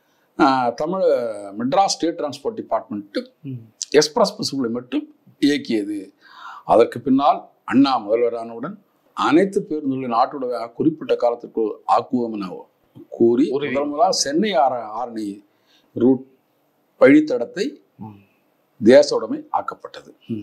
ஆஹ், Tamil Madras state transport department ம். எக்ஸ்பிரஸ் பஸ்களை மட்டும் இயக்கியது அதற்கு பின்னால் அண்ணா முதல்வரானவுடன் அனைத்து பேருந்துகளையும் நாட்டுடைய குறிப்பிட்ட காலத்திற்கு ஆக்குவோம் என கூறி உறுதி. முதல் முதலாக சென்னை ஆர ஆரணி ரூட் வழித்தடத்தை ம். தேச உடைமை ஆக்கப்பட்டது ம்.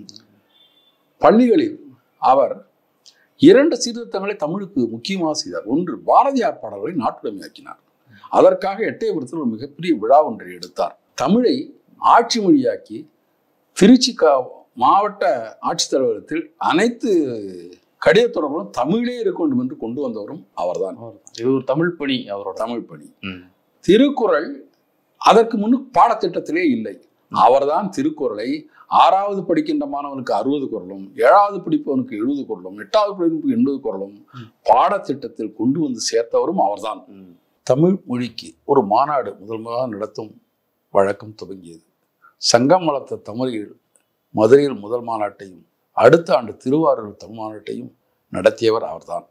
பள்ளிகளில் அவர் இரண்டு சீர்திருத்தங்களை தமிழுக்கு முக்கியமாக செய்தார் ஒன்று பாரதியார் பாடல்களை நாட்டுடைமையாக்கினார் அதற்காக எட்டயபுரத்தில் ஒரு மிகப்பெரிய விழா ஒன்றை எடுத்தார் தமிழை ஆட்சி மொழியாக்கி திருச்சி க மாவட்ட ஆட்சித்தலைவரத்தில் அனைத்து கடித தொடர்களும் தமிழே இருக்க வேண்டும் என்று கொண்டு வந்தவரும் அவர்தான் அவர்தான். இது ஒரு தமிழ் பணி அவரோட தமிழ் பணி ம். திருக்குறள் அதற்கு முன்னு பாடத்திட்டத்திலே இல்லை அவர்தான் திருக்குறளை ஆறாவது படிக்கின்ற மாணவனுக்கு அறுபது குரலும் ஏழாவது படிப்பவனுக்கு எழுபது குரலும் எட்டாவது படிப்புக்கு எண்பது குரலும் ம். பாடத்திட்டத்தில் கொண்டு வந்து சேர்த்தவரும் அவர்தான் ம். தமிழ் மொழிக்கு ஒரு மாநாடு முதல் முதலாக நடத்தும் வழக்கம் துவங்கியது சங்கம் வளர்த்த தமிழில் மதுரையில் முதல் மாநாட்டையும் அடுத்த ஆண்டு திருவாரூர் தமிழ் மாநாட்டையும் நடத்தியவர் அவர்தான்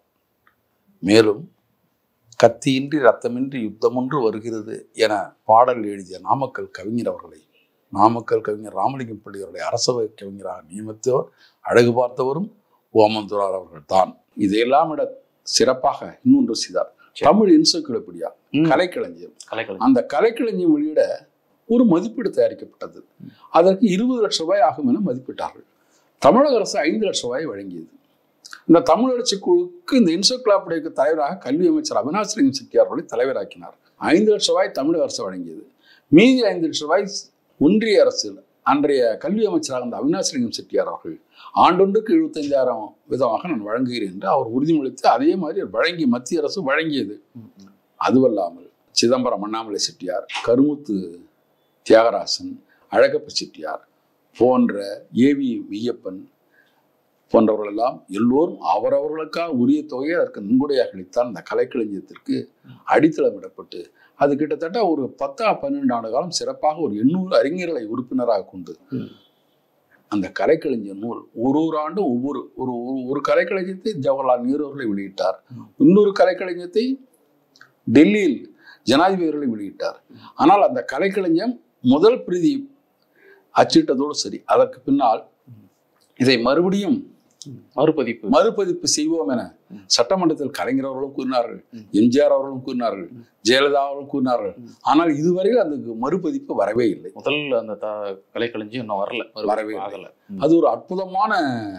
மேலும் கத்தியின்றி ரத்தமின்றி யுத்தமொன்று வருகிறது என பாடல் எழுதிய நாமக்கல் கவிஞர் அவர்களை நாமக்கல் கவிஞர் ராமலிங்கம் பிள்ளை அவர்களை அரசவை கவிஞராக நியமித்தவர் அழகு பார்த்தவரும் ஓமந்துரார் அவர்கள் தான் இதையெல்லாம் விட சிறப்பாக இன்னொன்று செய்தார் சரி. தமிழ் இன்சைக்ளோபீடியா ம். கலைக்களஞ்சியம் கலைக்கலை அந்த கலைக்களஞ்சியம் வெளியிட ஒரு மதிப்பீடு தயாரிக்கப்பட்டது அதற்கு இருபது லட்சம் ரூபாய் ஆகும் என மதிப்பிட்டார்கள் தமிழக அரசு ஐந்து லட்சம் ரூபாய் வழங்கியது இந்த தமிழ் வளர்ச்சி குழுக்கு இந்த இன்சைக்ளோபீடியாவுக்கு தலைவராக கல்வி அமைச்சர் அவினாசிலிங்கம் செட்டியார் அவர்களை தலைவராக்கினார் ஐந்து லட்சம் ரூபாய் தமிழக அரசு வழங்கியது மீதி ஐந்து லட்சம் ரூபாய் ஒன்றிய அரசு அன்றைய கல்வி அமைச்சராக இருந்த அவினாசிலிங்கம் செட்டியார் அவர்கள் ஆண்டொன்றுக்கு எழுபத்தைந்தாயிரம் விதமாக நான் வழங்குகிறேன் என்று அவர் உறுதிமொழித்து அதே மாதிரி வழங்கி மத்திய அரசு வழங்கியது அதுவல்லாமல் சிதம்பரம் அண்ணாமலை செட்டியார் கருமுத்து தியாகராசன் அழகப்ப செட்டியார் போன்ற ஏவி வியப்பன் போன்றவர்களெல்லாம் எல்லோரும் அவரவர்களுக்காக உரிய தொகையை அதற்கு நன்கொடையாக அளித்தால் அந்த கலைக்களஞ்சியத்திற்கு அடித்தளமிடப்பட்டு அது கிட்டத்தட்ட ஒரு பத்தா பன்னெண்டு ஆண்டு காலம் சிறப்பாக ஒரு எண்ணூறு அறிஞர்களை உறுப்பினராக கொண்டு ம். அந்த கலைக்களஞ்சிய நூல் ஒரு ஒரு ஆண்டும் ஒவ்வொரு ஒரு ஒரு- ஒரு கலைக்களஞ்சியத்தை ஜவஹர்லால் நேரு அவர்களை வெளியிட்டார் இன்னொரு கலைக்களஞ்சியத்தை டெல்லியில் ஜனாதிபதி அவர்களை வெளியிட்டார் ஆனால் அந்த கலைக்களஞ்சியம் முதல் பிரதி அச்சிட்டதோடு சரி அதற்கு பின்னால் இதை மறுபடியும் மறுபதிப்பு மறுபதிப்பு செய்வோம் என சட்டமன்றத்தில் கலைஞர் அவர்களும் கூறினார்கள் எம்ஜிஆர் அவர்களும் கூறினார்கள் ஜெயலலிதா அவர்களும் கூறினார்கள் ஆனால் இதுவரையில் அந்த மறுபதிப்பு வரவே இல்லை முதல் அந்த த- கலைக்களஞ்சியம் இன்னும் வரல மறுபதிப்பு வரவே இல்லை. ஆகல அது ஒரு அற்புதமான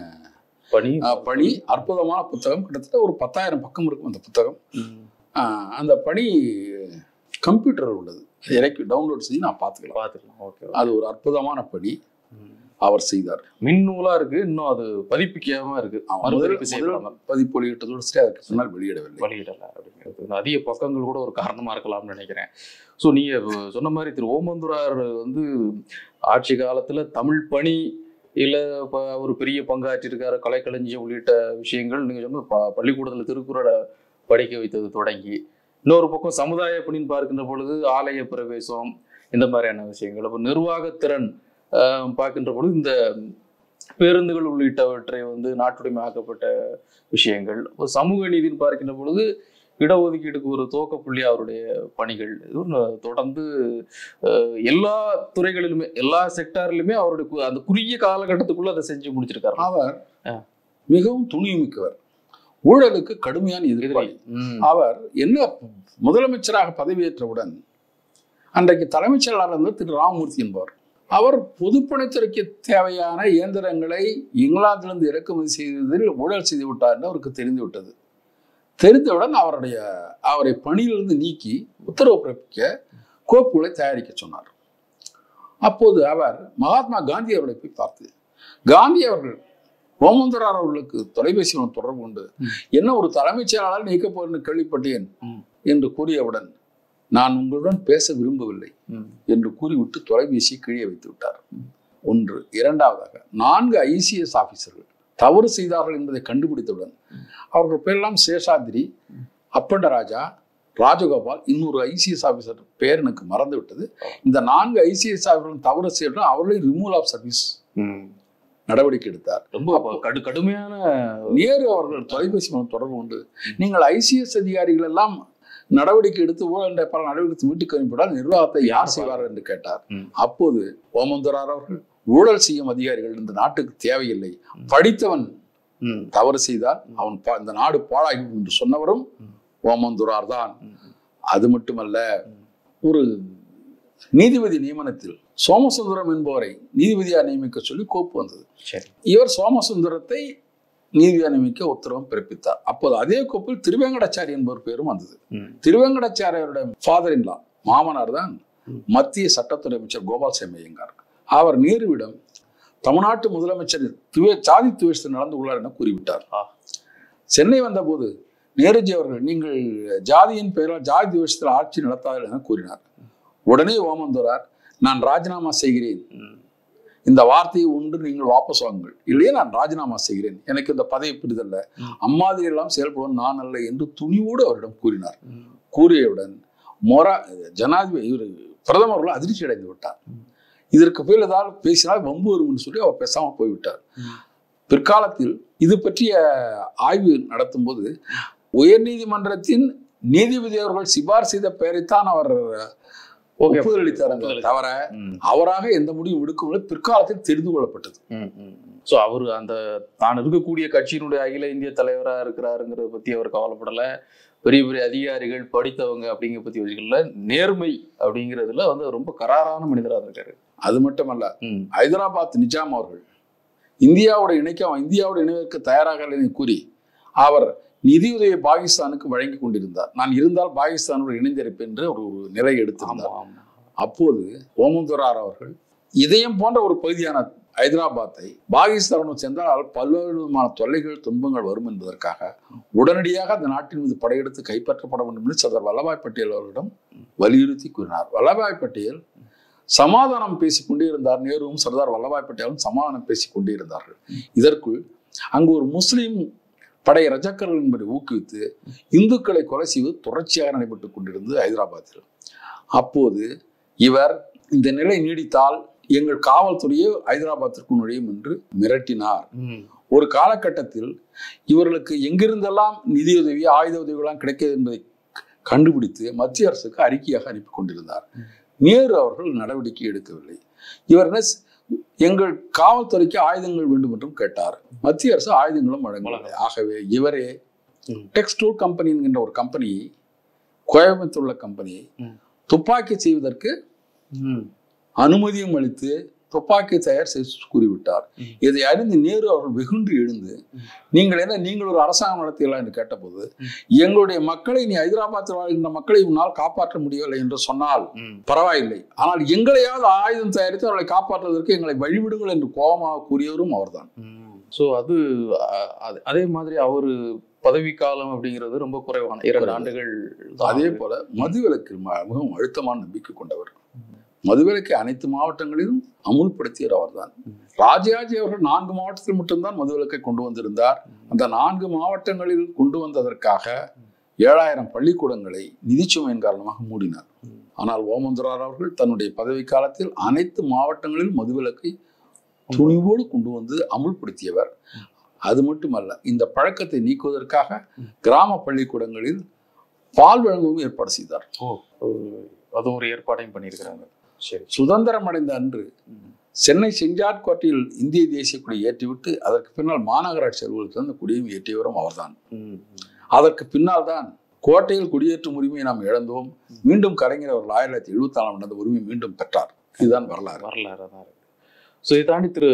பணி அஹ், பணி அற்புதமான புத்தகம் கிட்டத்தட்ட ஒரு பத்தாயிரம் பக்கம் இருக்கும் அந்த புத்தகம் ம். அஹ், அந்த பணி கம்ப்யூட்டர் உள்ளது இறக்கி டவுன்லோட் செய்து நான் பார்த்துக்கலாம் பார்த்துக்கலாம் ஓகே அது ஒரு அற்புதமான பணி அவர் செய்தார் மின் நூலா இருக்கு இன்னும் அது பதிப்பிக்காம இருக்கு அவன் முதல் மறுபதிப்பு முதல் செய்யப்படாம பதிப்பு வெளியிட்டதோடு சரி அதற்கு பின்னால் வெளியிடவில்லை வெளியிடல அப்படிங்கிறது இந்த அதிக பக்கங்கள் கூட ஒரு காரணமா இருக்கலாம்னு நினைக்கிறேன் ஸோ நீங்க இப்ப சொன்ன மாதிரி திரு ஓமந்துரார் வந்து ஆட்சி காலத்துல தமிழ் பணி இல்ல இப்ப ஒரு பெரிய பங்காற்றிருக்காரு கலைக்களஞ்சியம் உள்ளிட்ட விஷயங்கள் நீங்க சொன்ன ப- பள்ளிக்கூடத்துல திருக்குறளை படிக்க வைத்தது தொடங்கி இன்னொரு பக்கம் சமுதாய பணின்னு பார்க்கின்ற பொழுது ஆலய பிரவேசம் இந்த மாதிரியான விஷயங்கள் அப்போ நிர்வாகத்திறன் ஆஹ், பார்க்கின்ற பொழுது இந்த பேருந்துகள் உள்ளிட்டவற்றை வந்து நாட்டுடைமையாக்கப்பட்ட விஷயங்கள் ஒரு சமூக நீதின்னு பார்க்கின்ற பொழுது இடஒதுக்கீடுக்கு ஒரு துவக்க புள்ளி அவருடைய பணிகள் இது ஒண்ணு தொடர்ந்து அஹ், எல்லா துறைகளிலுமே எல்லா செக்டார்லையுமே அவருடைய கு- அந்த குறுகிய காலகட்டத்துக்குள்ள அதை செஞ்சு முடிச்சிருக்காரு அவர் ஆ. மிகவும் துணிவுமிக்கவர் ஊழலுக்கு கடுமையான எதிர்ப்பாளி ம். அவர் என்ன முதலமைச்சராக பதவியேற்றவுடன் அன்றைக்கு தலைமைச் செயலாளர் இருந்தவர் திரு ராமமூர்த்தி என்பவர் அவர் பொதுப்பணித்துறைக்கு தேவையான இயந்திரங்களை இங்கிலாந்திலிருந்து இறக்குமதி செய்ததில் ஊழல் செய்து விட்டார் என்று அவருக்கு தெரிந்து விட்டது தெரிந்தவுடன் அவருடைய அவரை பணியிலிருந்து நீக்கி உத்தரவு பிறப்பிக்க கோப்புகளை தயாரிக்க சொன்னார் அப்போது அவர் மகாத்மா காந்தி அவர்களை போய் பார்த்து காந்தி அவர்கள் ஓமந்தரார் அவர்களுக்கு தொலைபேசி மூலம் தொடர்பு கொண்டு ம். என்ன ஒரு தலைமைச் செயலாளர் நீக்க போறேன்னு கேள்விப்பட்டேன் ம். என்று கூறியவுடன் நான் உங்களுடன் பேச விரும்பவில்லை ம். என்று கூறிவிட்டு தொலைபேசியை கீழே வைத்து விட்டார் ஒன்று இரண்டாவதாக நான்கு ஐசிஎஸ் ஆபீசர்கள் தவறு செய்தார்கள் என்பதை கண்டுபிடித்தவுடன் அவர்கள் பேரெல்லாம் சேஷாத்ரி அப்பண்டராஜா ராஜகோபால் இன்னொரு ஐசிஎஸ் ஆபீசர் பேர் எனக்கு மறந்து விட்டது இந்த நான்கு ஐசிஎஸ் ஆபீசர்களும் தவறு செய்தால் அவர்களே ரிமூவல் ஆஃப் சர்வீஸ் ம். நடவடிக்கை எடுத்தார் ரொம்ப அப்ப கடு கடுமையான நேரு அவர்கள் தொலைபேசி மூலம் தொடர்பு கொண்டு நீங்கள் ஐசிஎஸ் அதிகாரிகள் எல்லாம் நடவடிக்கை எடுத்து ஊழல் என்ற பல நடவடிக்கை எடுத்து வீட்டுக்கு அனுப்பிவிட்டால் நிர்வாகத்தை யார் செய்வார் என்று கேட்டார் ம். அப்போது ஓமந்தரார் அவர்கள் ஊழல் செய்யும் அதிகாரிகள் இந்த நாட்டுக்கு தேவையில்லை படித்தவன் ம். தவறு செய்தால் அவன் பா- இந்த நாடு பாழாகிவிடும் என்று சொன்னவரும் ம். ஓமந்துரார் தான் ம். அது மட்டுமல்ல ம். ஒரு நீதிபதி நியமனத்தில் சோமசுந்தரம் என்பவரை நீதிபதியாக நியமிக்க சொல்லி கோப்பு வந்தது சரி இவர் சோமசுந்தரத்தை நீதியாக நியமிக்க உத்தரவும் பிறப்பித்தார் அப்போது அதே கோப்பில் திருவேங்கடாச்சாரி என்பவர் பேரும் வந்தது ம். திருவேங்கடாச்சாரியோட ஃபாதர் இன்லா மாமனார் தான் ம். மத்திய சட்டத்துறை அமைச்சர் கோபால் சேம் ஐயங்கார் அவர் நேருவிடம் தமிழ்நாட்டு முதலமைச்சர் துவே சாதி துவேஷத்தில் நடந்து கொள்ளார் என கூறிவிட்டார் ஆ. சென்னை வந்தபோது நேருஜி அவர்கள் நீங்கள் ஜாதியின் பெயரால் ஜாதி துவேஷத்தில் ஆட்சி நடத்தாதீர்கள் என கூறினார் உடனே ஓமந்தோரார் நான் ராஜினாமா செய்கிறேன் ம். இந்த வார்த்தையை ஒன்று நீங்கள் வாபஸ் வாங்குங்கள் இல்லையே நான் ராஜினாமா செய்கிறேன் எனக்கு இந்த பதவி பிடிதல்ல ம். அம்மாதிரி எல்லாம் செயல்படுவன் நான் அல்ல என்று துணிவோடு அவரிடம் கூறினார் ம். கூறியவுடன் மொரா ஜனாதிபதி இவர் பிரதமர் அவர்கள் அதிர்ச்சி அடைந்து விட்டார் ம். இதற்கு பேர் ஏதாவது பேசினால் வம்பு வரும்னு சொல்லி அவர் பேசாமல் போய்விட்டார் ம். பிற்காலத்தில் இது பற்றிய ஆய்வு நடத்தும்போது உயர்நீதிமன்றத்தின் நீதிபதி அவர்கள் சிபார் செய்த பெயரைத்தான் அவர் ஓகே ஒப்புதல் அளித்தார் ஒப்புதல் தவிர ம். அவராக எந்த முடிவும் எடுக்கவில்லை பிற்காலத்தில் தெரிந்து கொள்ளப்பட்டது ஸோ அவர் அந்த தான் இருக்கக்கூடிய கட்சியினுடைய அகில இந்திய தலைவரா இருக்கிறாருங்கிறத பத்தி அவர் கவலைப்படல பெரிய பெரிய அதிகாரிகள் படித்தவங்க அப்படிங்கிற பத்தி யோசிக்கல நேர்மை அப்படிங்கிறதுல வந்து ரொம்ப கராரான மனிதராக இருக்காரு அது மட்டுமல்ல ம். ஹைதராபாத் நிஜாம் அவர்கள் இந்தியாவோட இணைக்க இந்தியாவோட இணைவதற்கு தயாராக இல்லை கூறி அவர் நிதியுதவியை பாகிஸ்தானுக்கு வழங்கி கொண்டிருந்தார் நான் இருந்தால் பாகிஸ்தானோடு இணைந்திருப்பேன் என்று அவர் ஒரு நிலை எடுத்திருந்தார் ஆமா ஆமா அப்போது ஓமந்துரார் அவர்கள் இதயம் போன்ற ஒரு பகுதியான ஹைதராபாத்தை பாகிஸ்தானுடன் சேர்ந்தால் பல்வேறு விதமான தொல்லைகள் துன்பங்கள் வரும் என்பதற்காக உடனடியாக அந்த நாட்டின் மீது படையெடுத்து கைப்பற்றப்பட வேண்டும் என்று சர்தார் வல்லபாய் பட்டேல் அவர்களிடம் வலியுறுத்தி கூறினார் வல்லபாய் பட்டேல் சமாதானம் பேசிக் கொண்டே இருந்தார் நேருவும் சர்தார் வல்லபாய் பட்டேலும் சமாதானம் பேசிக் கொண்டே இருந்தார்கள் இதற்குள் அங்கு ஒரு முஸ்லிம் படை ரஜக்கர்கள் என்பதை ஊக்குவித்து இந்துக்களை கொலை செய்வது தொடர்ச்சியாக நடைபெற்றுக் கொண்டிருந்தது ஹைதராபாத்தில் அப்போது இவர் இந்த நிலை நீடித்தால் எங்கள் காவல்துறையே ஹைதராபாத்திற்கு நுழையும் என்று மிரட்டினார் ம். ஒரு காலகட்டத்தில் இவர்களுக்கு எங்கிருந்தெல்லாம் நிதியுதவி ஆயுத உதவிகளாம் கிடைக்கிறது என்பதை கண்டுபிடித்து மத்திய அரசுக்கு அறிக்கையாக அனுப்பி கொண்டிருந்தார் நேரு அவர்கள் நடவடிக்கை எடுக்கவில்லை இவர் என்ன செ- எங்கள் காவல்துறைக்கு ஆயுதங்கள் வேண்டும் என்றும் கேட்டார் மத்திய அரசு ஆயுதங்களும் வழங்கவில்லை ஆகவே இவரே ம். டெக்ஸ்டூல் கம்பெனி என்கின்ற ஒரு கம்பெனியை கோயம்புத்தூர் உள்ள கம்பெனியை ம். துப்பாக்கி செய்வதற்கு ம். அனுமதியும் அளித்து துப்பாக்கி தயார் செய்து கூறிவிட்டார் ம். இதை அறிந்து நேரு அவர்கள் வெகுண்டு எழுந்து நீங்கள் என்ன நீங்கள் ஒரு அரசாங்கம் நடத்தியலாம் என்று கேட்டபோது ம். எங்களுடைய மக்களை நீ ஹைதராபாத்தில் வாழ்கின்ற மக்களை உன்னால் காப்பாற்ற முடியவில்லை என்று சொன்னால் ம். பரவாயில்லை ஆனால் எங்களையாவது ஆயுதம் தயாரித்து அவர்களை காப்பாற்றுவதற்கு எங்களை வழிவிடுங்கள் என்று கோபமாக கூறியவரும் அவர்தான் ஸோ அது அ- அது- அதே மாதிரி அவரு பதவி காலம் அப்படிங்கிறது ரொம்ப குறைவான இரண்டு குறைவு. ஆண்டுகள் தான். அதே போல மதுவிலக்கில் ம- மிகவும் அழுத்தமான நம்பிக்கை கொண்டவர் மதுவிலக்கை அனைத்து மாவட்டங்களிலும் அமுல்படுத்தியவர் அவர்தான் ம். ராஜாஜி அவர்கள் நான்கு மாவட்டத்தில் மட்டும்தான் மதுவிலக்கை கொண்டு வந்திருந்தார் அந்த நான்கு மாவட்டங்களில் கொண்டு வந்ததற்காக ஏழாயிரம் பள்ளிக்கூடங்களை நிதிச்சுமையின் காரணமாக மூடினார் ம். ஆனால் ஓமந்துரார் அவர்கள் தன்னுடைய பதவி காலத்தில் அனைத்து மாவட்டங்களிலும் மதுவிலக்கை துணிவோடு கொண்டு வந்து அமுல்படுத்தியவர் அது மட்டுமல்ல இந்த பழக்கத்தை நீக்குவதற்காக கிராம பள்ளிக்கூடங்களில் பால் வழங்கவும் ஏற்பாடு செய்தார் ஓ ஒரு- அதுவும் ஒரு ஏற்பாடையும் பண்ணியிருக்கிறாங்க சரி சுதந்திரம் அடைந்த அன்று ம். சென்னை செஞ்சாட் கோட்டையில் இந்திய தேசிய கொடி ஏற்றிவிட்டு அதற்கு பின்னால் மாநகராட்சி அலுவலகத்தில் அந்த கொடியும் ஏற்றியவரும் அவர்தான் ம். அதற்கு பின்னால் தான் கோட்டையில் குடியேற்றும் உரிமையை நாம் இழந்தோம் மீண்டும் கலைஞர் அவர்கள் ஆயிரத்தி தொள்ளாயிரத்தி எழுபத்தி நாலாம் ஆண்டு அந்த உரிமையை மீண்டும் பெற்றார் இதுதான் வரலாறு வரலாறு தான் இருக்கு ஸோ இதை தாண்டி திரு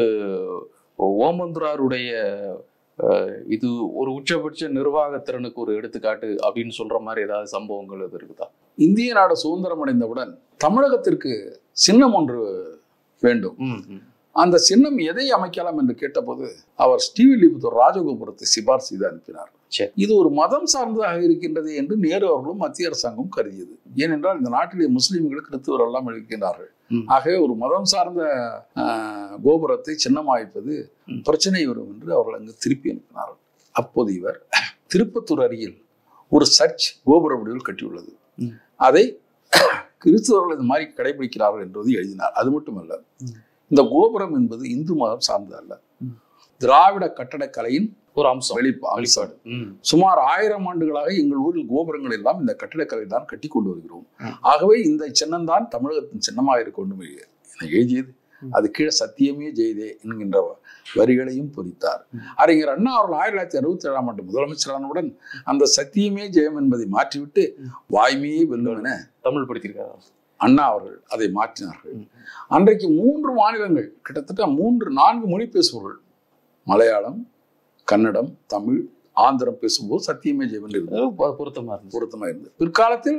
ஓமந்துராருடைய அஹ், இது ஒரு உச்சபட்ச நிர்வாக திறனுக்கு ஒரு எடுத்துக்காட்டு அப்படின்னு சொல்ற மாதிரி ஏதாவது சம்பவங்கள் இது இருக்குதா இந்திய நாடு சுதந்திரம் அடைந்தவுடன் தமிழகத்திற்கு சின்னம் ஒன்று வேண்டும் ம், ம். அந்த சின்னம் எதை அமைக்கலாம் என்று கேட்டபோது அவர் ஸ்ரீவில்லிபுத்தூர் ராஜகோபுரத்தை சிபார் செய்து அனுப்பினார் சரி. இது ஒரு மதம் சார்ந்ததாக இருக்கின்றது என்று நேரு அவர்களும் மத்திய அரசாங்கம் கருதியது ஏனென்றால் இந்த நாட்டிலே முஸ்லிம்கள் கிறிஸ்துவர் எல்லாம் இருக்கின்றார்கள் ம். ஆகவே ஒரு மதம் சார்ந்த ஆஹ், கோபுரத்தை சின்னமாய்ப்பது ம். பிரச்சனை வரும் என்று அவர்கள் அங்கு திருப்பி அனுப்பினார்கள் அப்போது இவர் திருப்பத்தூர் அருகில் ஒரு சர்ச் கோபுர வடிவில் கட்டியுள்ளது ம். அதை கிறிஸ்தவர்கள் இது மாதிரி கடைபிடிக்கிறார்கள் என்பது எழுதினார் அது மட்டுமல்ல ம். இந்த கோபுரம் என்பது இந்து மதம் சார்ந்தது அல்ல ம். திராவிட கட்டடக்கலையின் ஒரு அம்சம் வெளிப்பா அம்சம் ம். சுமார் ஆயிரம் ஆண்டுகளாக எங்கள் ஊரில் கோபுரங்கள் எல்லாம் இந்த கட்டிடக்கலை தான் கட்டி கொண்டு வருகிறோம் ம். ஆகவே இந்த சின்னம் தான் தமிழகத்தின் சின்னமாக இருக்க வேண்டும் என எழுதியது ம். அது கீழே சத்தியமே ஜெயதே என்கின்ற வரிகளையும் பொறித்தார் ம். அறிஞர் அண்ணா அவர்கள் ஆயிரத்தி தொள்ளாயிரத்தி அறுபத்தி ஏழாம் ஆண்டு முதலமைச்சரானவுடன் அந்த சத்தியமே ஜெயம் என்பதை மாற்றிவிட்டு வாய்மையே வெல்லும் என தமிழ் படுத்தியிருக்காரா அண்ணா அவர்கள் அதை மாற்றினார்கள் ம். அன்றைக்கு மூன்று மாநிலங்கள் கிட்டத்தட்ட மூன்று நான்கு மொழி பேசுபவர்கள் மலையாளம் கன்னடம் தமிழ் ஆந்திரம் பேசும்போது சத்தியமே ஜெயவன் இருந்தது அது பொ- பொருத்தமா இருந்துச்சு பொருத்தமா இருந்தது பிற்காலத்தில்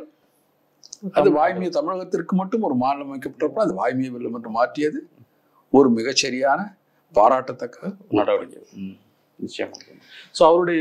அது வாய்மையை தமிழகத்திற்கு மட்டும் ஒரு மாநிலம் வைக்கப்பட்டப்ப அது வாய்மையை வெல்லும் என்று மாற்றியது ஒரு மிகச்சரியான பாராட்டத்தக்க நடவடிக்கை ம். நிச்சயமா ஸோ அவருடைய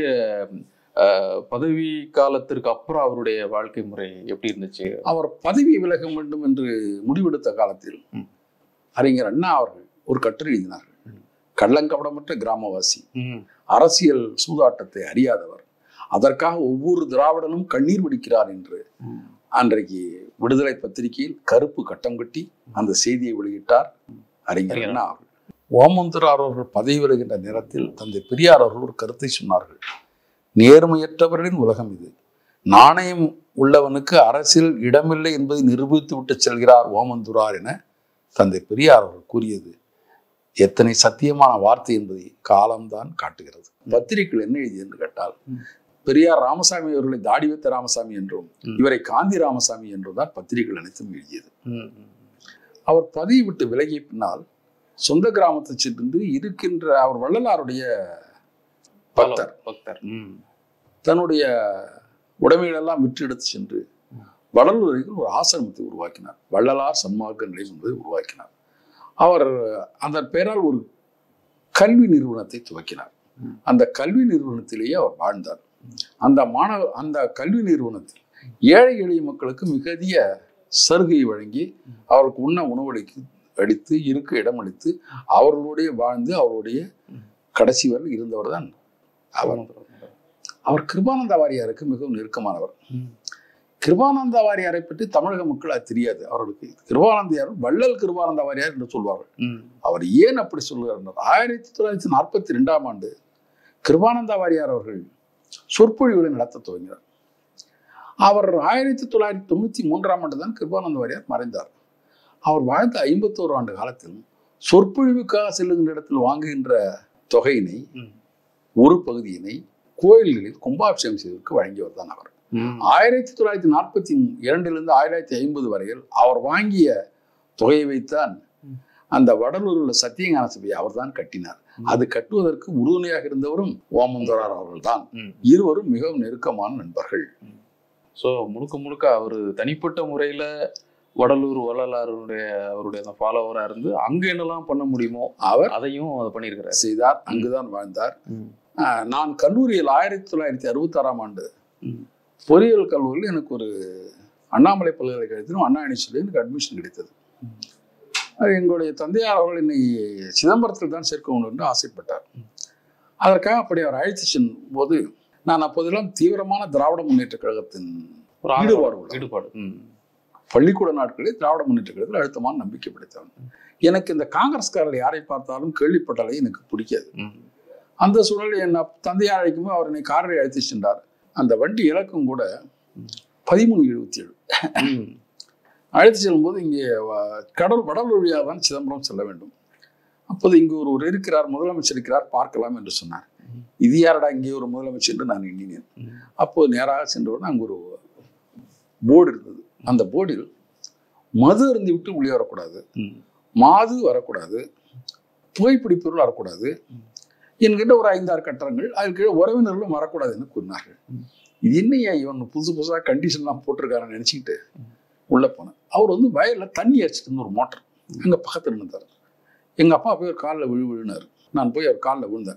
அஹ், பதவி காலத்திற்கு அப்புறம் அவருடைய வாழ்க்கை முறை எப்படி இருந்துச்சு அவர் பதவி விலக வேண்டும் என்று முடிவெடுத்த காலத்தில் ம். அறிஞர் அண்ணா அவர்கள் ஒரு கட்டுரை எழுதினார்கள் ம். கள்ளங்கபடமற்ற கிராமவாசி ம். அரசியல் சூதாட்டத்தை அறியாதவர் அதற்காக ஒவ்வொரு திராவிடனும் கண்ணீர் வடிக்கிறார் என்று ம். அன்றைக்கு விடுதலை பத்திரிகையில் கருப்பு கட்டம் கட்டி அந்த செய்தியை வெளியிட்டார் அறிஞர் அறிஞர் அண்ணா அவர்கள் ஓமந்துரார் அவர்கள் பதவி வருகின்ற நேரத்தில் தந்தை பெரியார் அவர்கள் ஒரு கருத்தை சொன்னார்கள் நேர்மையற்றவர்களின் உலகம் இது நாணயம் உள்ளவனுக்கு அரசியல் இடமில்லை என்பதை நிரூபித்து விட்டு செல்கிறார் ஓமந்துரார் என தந்தை பெரியார் அவர்கள் கூறியது எத்தனை சத்தியமான வார்த்தை என்பதை காலம்தான் காட்டுகிறது பத்திரிகைகள் என்ன எழுதியது என்று கேட்டால் ம். பெரியார் ராமசாமி அவர்களை தாடி வைத்த ராமசாமி என்றும் ம். இவரை காந்தி ராமசாமி என்றும் தான் பத்திரிகைகள் அனைத்தும் எழுதியது ம். ம். அவர் பதவி விட்டு விலகிய பின்னால் சொந்த கிராமத்தை சென்று இருக்கின்ற அவர் வள்ளலாருடைய பக்தர் பக்தர் ம். தன்னுடைய உடைமைகளெல்லாம் விற்று எடுத்து சென்று வடலூரில் ஒரு ஆசிரமத்தை உருவாக்கினார் வள்ளலார் சன்மார்க்க நிலையம் என்பதை உருவாக்கினார் அவர் அந்த பெயரால் ஒரு கல்வி நிறுவனத்தை துவக்கினார் அந்த கல்வி நிறுவனத்திலேயே அவர் வாழ்ந்தார் அந்த மாணவ அந்த கல்வி நிறுவனத்தில் ஏழை எளிய மக்களுக்கு மிகதிய சலுகையை வழங்கி அவருக்கு உண்ண உணவளிக்கு அளித்து இருக்க இடமளித்து அவர்களுடைய வாழ்ந்து அவருடைய கடைசி வரை இருந்தவர் தான் அவர் அவர் கிருபானந்த வாரியாருக்கு மிகவும் நெருக்கமானவர் ம். கிருபானந்த வாரியாரை பற்றி தமிழக மக்கள் அது தெரியாது அவர்களுக்கு கிருபானந்தியார் வள்ளல் கிருபானந்த வாரியார் என்று சொல்வார்கள் ம். அவர் ஏன் அப்படி சொல்லுகிறார் ஆயிரத்தி தொள்ளாயிரத்தி நாற்பத்தி ரெண்டாம் ஆண்டு கிருபானந்த வாரியார் அவர்கள் சொற்பொழிவுகளை நடத்த துவங்கினார் அவர் ஆயிரத்தி தொள்ளாயிரத்தி தொண்ணூத்தி மூன்றாம் ஆண்டு தான் கிருபானந்த வாரியார் மறைந்தார் அவர் வாழ்ந்த ஐம்பத்தோரு ஆண்டு காலத்தில் சொற்பொழிவுக்காக செல்லுகின்ற இடத்தில் வாங்குகின்ற தொகையினை ம். ஒரு பகுதியினை கோயில்களில் கும்பாபிஷேகம் செய்வதற்கு வழங்கியவர் தான் அவர் ம். ஆயிரத்தி தொள்ளாயிரத்தி நாற்பத்தி இரண்டிலிருந்து ஆயிரத்தி ஐம்பது வரையில் அவர் வாங்கிய தொகையை வைத்தான் ம். அந்த வடலூரில் உள்ள சத்தியஞான சபையை அவர்தான் கட்டினார் ம். அது கட்டுவதற்கு உறுதுணையாக இருந்தவரும் ஓமந்தோரார் அவர்கள்தான் ம். இருவரும் மிகவும் நெருக்கமான நண்பர்கள் ஸோ முழுக்க முழுக்க அவர் தனிப்பட்ட முறையில வடலூர் வள்ளலாருடைய அவருடைய அந்த ஃபாலோவரா இருந்து அங்க என்னெல்லாம் பண்ண முடியுமோ அவர் அதையும் அதை பண்ணியிருக்கிறார் செய்தார் அங்குதான் வாழ்ந்தார் ஆஹ் நான் கல்லூரியில் ஆயிரத்தி தொள்ளாயிரத்தி அறுபத்தாறாம் ஆண்டு ம். பொறியியல் கல்லூரியில் எனக்கு ஒரு அண்ணாமலை பல்கலைக்கழகத்திலும் அண்ணா யூனிவர்சிட்டியில் எனக்கு அட்மிஷன் கிடைத்தது ம். அது எங்களுடைய தந்தையார் அவர்கள் என்னை சிதம்பரத்தில் தான் சேர்க்க வேண்டும் என்று ஆசைப்பட்டார் அதற்காக அப்படி அவர் அழைத்து செல்லும் போது நான் அப்போதெல்லாம் தீவிரமான திராவிட முன்னேற்ற கழகத்தின் ஒரு ஈடுபாடு ஆர்வம், உள்ளவர். ஈடுபாடு ம். பள்ளிக்கூட நாட்களில் திராவிட முன்னேற்ற கழகத்தில் அழுத்தமான நம்பிக்கை படைத்தவன் எனக்கு இந்த காங்கிரஸ்காரர்கள் யாரை பார்த்தாலும் கேள்விப்பட்டாலே எனக்கு பிடிக்காது ம். அந்த சூழலில் என்ன தந்தையார் அழைக்கும்போது அவர் என்னை காரில் அழைத்து சென்றார் அந்த வண்டி இலக்கம் கூட பதிமூணு எழுபத்தி ஏழு ம். அழைத்து செல்லும்போது இங்கே வ- கடல் வடல் வழியாக தான் சிதம்பரம் செல்ல வேண்டும் அப்போது இங்கு ஒருவர் இருக்கிறார் முதலமைச்சர் இருக்கிறார் பார்க்கலாம் என்று சொன்னார் இது யாரடா இங்கே ஒரு முதலமைச்சர் என்று நான் எண்ணினேன் ம். அப்போது நேராக சென்றவுடன் அங்கு ஒரு போர்டு இருந்தது அந்த போர்டில் மது அருந்தி விட்டு உள்ளே வரக்கூடாது ம். மாது வரக்கூடாது புகைப்பிடிப்பொருள் வரக்கூடாது என்கிட்ட ஒரு ஐந்தாறு கட்டடங்கள் அதுக்கு கீழே உறவினர்களும் வரக்கூடாதுன்னு கூறினார்கள் இது என்னையா இவன் புதுசு புதுசாக கண்டிஷன்லாம் போட்டிருக்காருன்னு நினச்சிக்கிட்டு உள்ளே போனேன் அவர் வந்து வயலில் தண்ணி அடிச்சிட்டு இருந்த ஒரு மோட்டர் அங்கே பக்கத்தில் இருந்தார் எங்கள் அப்பா போய் ஒரு காலில் விழு விழுனார் நான் போய் அவர் காலில் விழுந்தேன்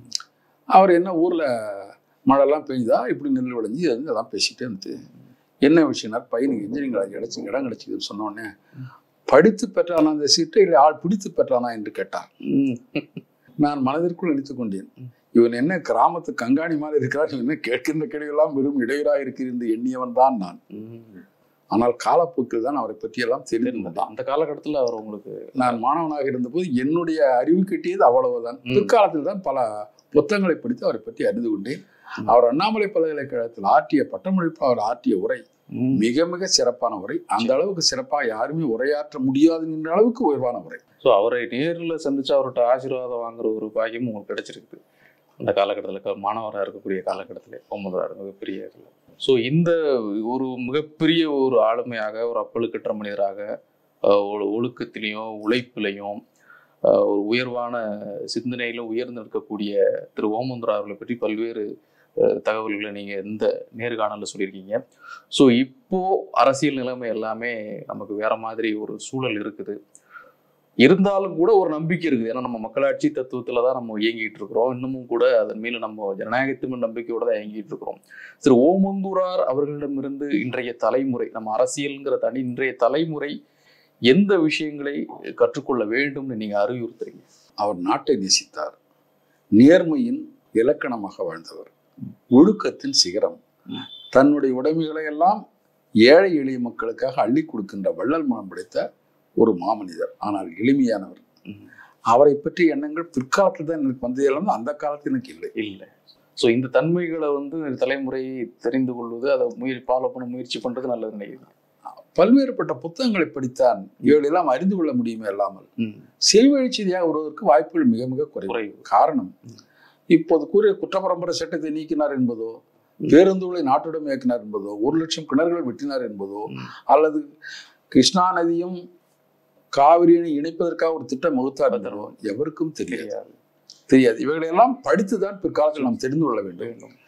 அவர் என்ன ஊரில் மழைலாம் பெய்யுதா இப்படி நெல் விளைஞ்சி அது அதெல்லாம் பேசிகிட்டே இருந்துட்டு என்ன விஷயம்னா பையனுக்கு இன்ஜினியரிங் காலேஜ் கிடச்சி இடம் கிடச்சிதுன்னு சொன்னோடனே படித்து பெற்றானா அந்த சீட்டை இல்லை ஆள் பிடித்து பெற்றானா என்று கேட்டார் ம். நான் மனதிற்குள் நினைத்துக் கொண்டேன் இவன் என்ன கிராமத்து கங்காணி மாதிரி இருக்கிறார் இவன் என்ன கேட்கின்ற கேள்வியெல்லாம் வெறும் இடையூறாக இருக்கிறது என்று எண்ணியவன் தான் நான் ம். ஆனால் காலப்போக்கில் தான் அவரை பற்றியெல்லாம் தெரிந்து தெரிந்தது. கொண்டான் அந்த காலகட்டத்துல அவர் உங்களுக்கு நான் மாணவனாக இருந்தபோது என்னுடைய அறிவு கிட்டியது அவ்வளவுதான் ம். பிற்காலத்தில் தான் பல புத்தகங்களை படித்து அவரை பற்றி அறிந்து கொண்டேன் ம். அவர் அண்ணாமலை பல்கலைக்கழகத்தில் ஆற்றிய பட்டமளிப்பு அவர் ஆற்றிய உரை ம். மிக மிக சிறப்பான உரை அந்த அளவுக்கு சிறப்பாக யாருமே உரையாற்ற முடியாது என்ற அளவுக்கு உயர்வான உரை ஸோ அவரை நேர்ல சந்திச்சு அவர்கிட்ட ஆசீர்வாதம் வாங்குற ஒரு பாக்கியம் உங்களுக்கு கிடைச்சிருக்குது அந்த காலகட்டத்தில் மாணவராக இருக்கக்கூடிய காலகட்டத்தில் ஒன்பதாயிரம் மிகப்பெரிய இதில் ஸோ இந்த ஒரு மிகப்பெரிய ஒரு ஆளுமையாக ஒரு அப்பழுக்கற்ற மனிதராக ஆஹ், ஒரு ஒழுக்கத்திலையும் உழைப்பிலையும் ஆஹ், ஒரு உயர்வான சிந்தனையிலும் உயர்ந்து நிற்கக்கூடிய திரு ஓமந்துரா அவர்களை பற்றி பல்வேறு ஆஹ், தகவல்களை நீங்கள் இந்த நேர்காணலில் சொல்லியிருக்கீங்க ஸோ இப்போ அரசியல் நிலைமை எல்லாமே நமக்கு வேற மாதிரி ஒரு சூழல் இருக்குது இருந்தாலும் கூட ஒரு நம்பிக்கை இருக்குது ஏன்னா நம்ம மக்களாட்சி தத்துவத்துல தான் நம்ம இயங்கிட்டு இருக்கிறோம் இன்னமும் கூட அதன் மீது நம்ம ஜனநாயகத்தின் மேல் நம்பிக்கையோட தான் இயங்கிட்டு இருக்கிறோம் திரு ஓமந்தூரார் அவர்களிடமிருந்து இன்றைய தலைமுறை நம்ம அரசியல்ங்கிற தாண்டி இன்றைய தலைமுறை எந்த விஷயங்களை கற்றுக்கொள்ள வேண்டும்னு நீங்க அறிவுறுத்துறீங்க அவர் நாட்டை நேசித்தார் நேர்மையின் இலக்கணமாக வாழ்ந்தவர் ஒழுக்கத்தின் சிகரம் ம். தன்னுடைய உடைமைகளை எல்லாம் ஏழை எளிய மக்களுக்காக அள்ளி கொடுக்கின்ற வள்ளல் மனம் படைத்த ஒரு மாமனிதர் ஆனால் எளிமையானவர் ம். அவரை பற்றிய எண்ணங்கள் பிற்காலத்தில் தான் எனக்கு வந்தது எல்லாம் அந்த காலத்தில் எனக்கு இல்லை இல்லை ஸோ இந்த தன்மைகளை வந்து தலைமுறை தெரிந்து கொள்வது அதை முயற்சி ஃபாலோ பண்ண முயற்சி பண்றது நல்லது நினைக்கிறேன் பல்வேறுபட்ட புத்தகங்களை படித்தான் இவைகளெல்லாம் அறிந்து கொள்ள முடியுமே அல்லாமல் செய்வழி செய்தியாக வருவதற்கு வாய்ப்புகள் மிக மிக குறைவு குறைவு காரணம் இப்போது கூறிய குற்றப்பரம்பரை சட்டத்தை நீக்கினார் என்பதோ பேருந்துகளை நாட்டுடைமையாக்கினார் என்பதோ ஒரு லட்சம் கிணறுகளை வெட்டினார் என்பதோ ம். அல்லது கிருஷ்ணா நதியும் காவிரியை இணைப்பதற்காக ஒரு திட்டம் வகுத்தார் என்பதோ எவருக்கும் தெரியாது தெரியாது தெரியாது இவைகளையெல்லாம் படித்துதான் பிற்காலத்தில் நாம் தெரிந்து கொள்ள வேண்டும் வேண்டும்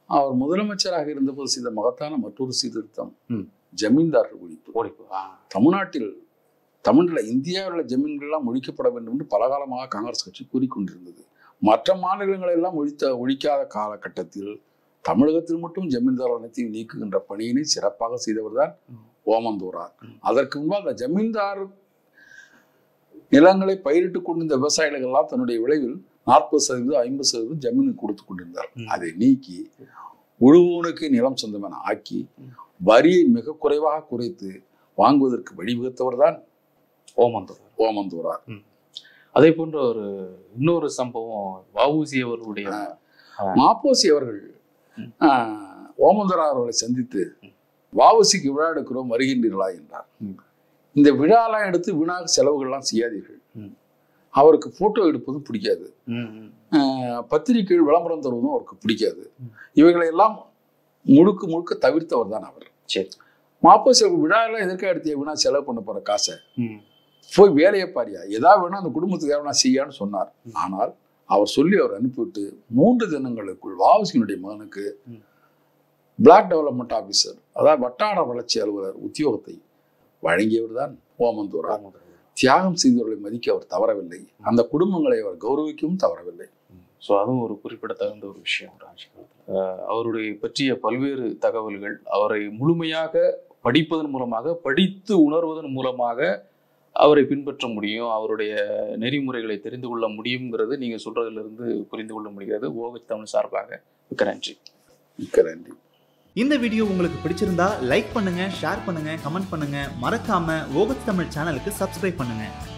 அவர் முதலமைச்சராக இருந்தபோது செய்த மகத்தான மற்றொரு சீர்திருத்தம் ம். ஜமீன்தார்கள் ஒழிப்பு ஓடிப்பு ஆ தமிழ்நாட்டில் தமிழில் இந்தியாவில் உள்ள ஜமீன்கள்லாம் ஒழிக்கப்பட வேண்டும் என்று பல காலமாக காங்கிரஸ் கட்சி கூறிக்கொண்டிருந்தது மற்ற மாநிலங்களெல்லாம் ஒழித்த ஒழிக்காத காலகட்டத்தில் தமிழகத்தில் மட்டும் ஜமீன்தார் அனைத்தையும் நீக்குகின்ற பணியினை சிறப்பாக செய்தவர் தான் ம். ஓமந்தூரார் ம். அதற்கு முன்பாக அந்த ஜமீன்தார் நிலங்களை பயிரிட்டுக் கொண்டிருந்த விவசாயிகள் எல்லாம் தன்னுடைய விளைவில் நாற்பது சதவீதம் ஐம்பது சதவீதம் ஜமீனுக்கு கொடுத்து கொண்டிருந்தார் ம். அதை நீக்கி உழுவோனுக்கு நிலம் சொந்தமென ஆக்கி ம். வரியை மிக குறைவாக குறைத்து வாங்குவதற்கு வழிவகுத்தவர் தான் ஓமந்தூர் ஓமந்தூரார் அதே போன்ற ஒரு இன்னொரு சம்பவம் வஉசி அவர்களுடைய மாப்போசி அவர்கள் ம். ஆஹ், ஓமந்தூரார் அவர்களை சந்தித்து வாவுசிக்கு விழா எடுக்கிறோம் வருகின்றீர்களா என்றார் ம். இந்த விழாலாம் எடுத்து வீணாக செலவுகள்லாம் செய்யாதீர்கள் ம். அவருக்கு போட்டோ எடுப்பதும் பிடிக்காது ம், ம். ஆஹ், பத்திரிகை விளம்பரம் தருவதும் அவருக்கு பிடிக்காது ம். இவைகளை எல்லாம் முழுக்க முழுக்க தவிர்த்தவர் தான் அவர் சரி மாப்போசி அவர்கள் விழாலாம் எதற்காக எடுத்து வீணா செலவு பண்ண போற காசை ம், போய் வேலையை பாரியா ஏதாவது வேணா அந்த குடும்பத்துக்கு வேணா செய்யான்னு சொன்னார் ம். ஆனால் அவர் சொல்லி அவர் அனுப்பிவிட்டு மூன்று தினங்களுக்குள் வாவுசியினுடைய மகனுக்கு ம். பிளாக் டெவலப்மெண்ட் ஆபீசர் அதாவது வட்டார வளர்ச்சி அலுவலர் உத்தியோகத்தை வழங்கியவர் தான் ஓமந்தூரா ஓமந்தூர். தியாகம் செய்தவர்களை மதிக்க அவர் தவறவில்லை அந்த குடும்பங்களை அவர் கௌரவிக்கவும் தவறவில்லை ஸோ அதுவும் ஒரு குறிப்பிடத்தகுந்த ஒரு விஷயம் ராஜ்காலத்தில் அவருடைய பற்றிய பல்வேறு தகவல்கள் அவரை முழுமையாக படிப்பதன் மூலமாக படித்து உணர்வதன் மூலமாக அவரை பின்பற்ற முடியும் அவருடைய நெறிமுறைகளை தெரிந்து கொள்ள முடியுங்கிறது நீங்க சொல்றதுல இருந்து புரிந்து கொள்ள முடிகிறது ஓகச் தமிழ் சார்பாக மிக்க நன்றி மிக்க நன்றி இந்த வீடியோ உங்களுக்கு பிடிச்சிருந்தா லைக் பண்ணுங்க ஷேர் பண்ணுங்க கமெண்ட் பண்ணுங்க மறக்காம ஓகத் தமிழ் சேனலுக்கு சப்ஸ்கிரைப் பண்ணுங்க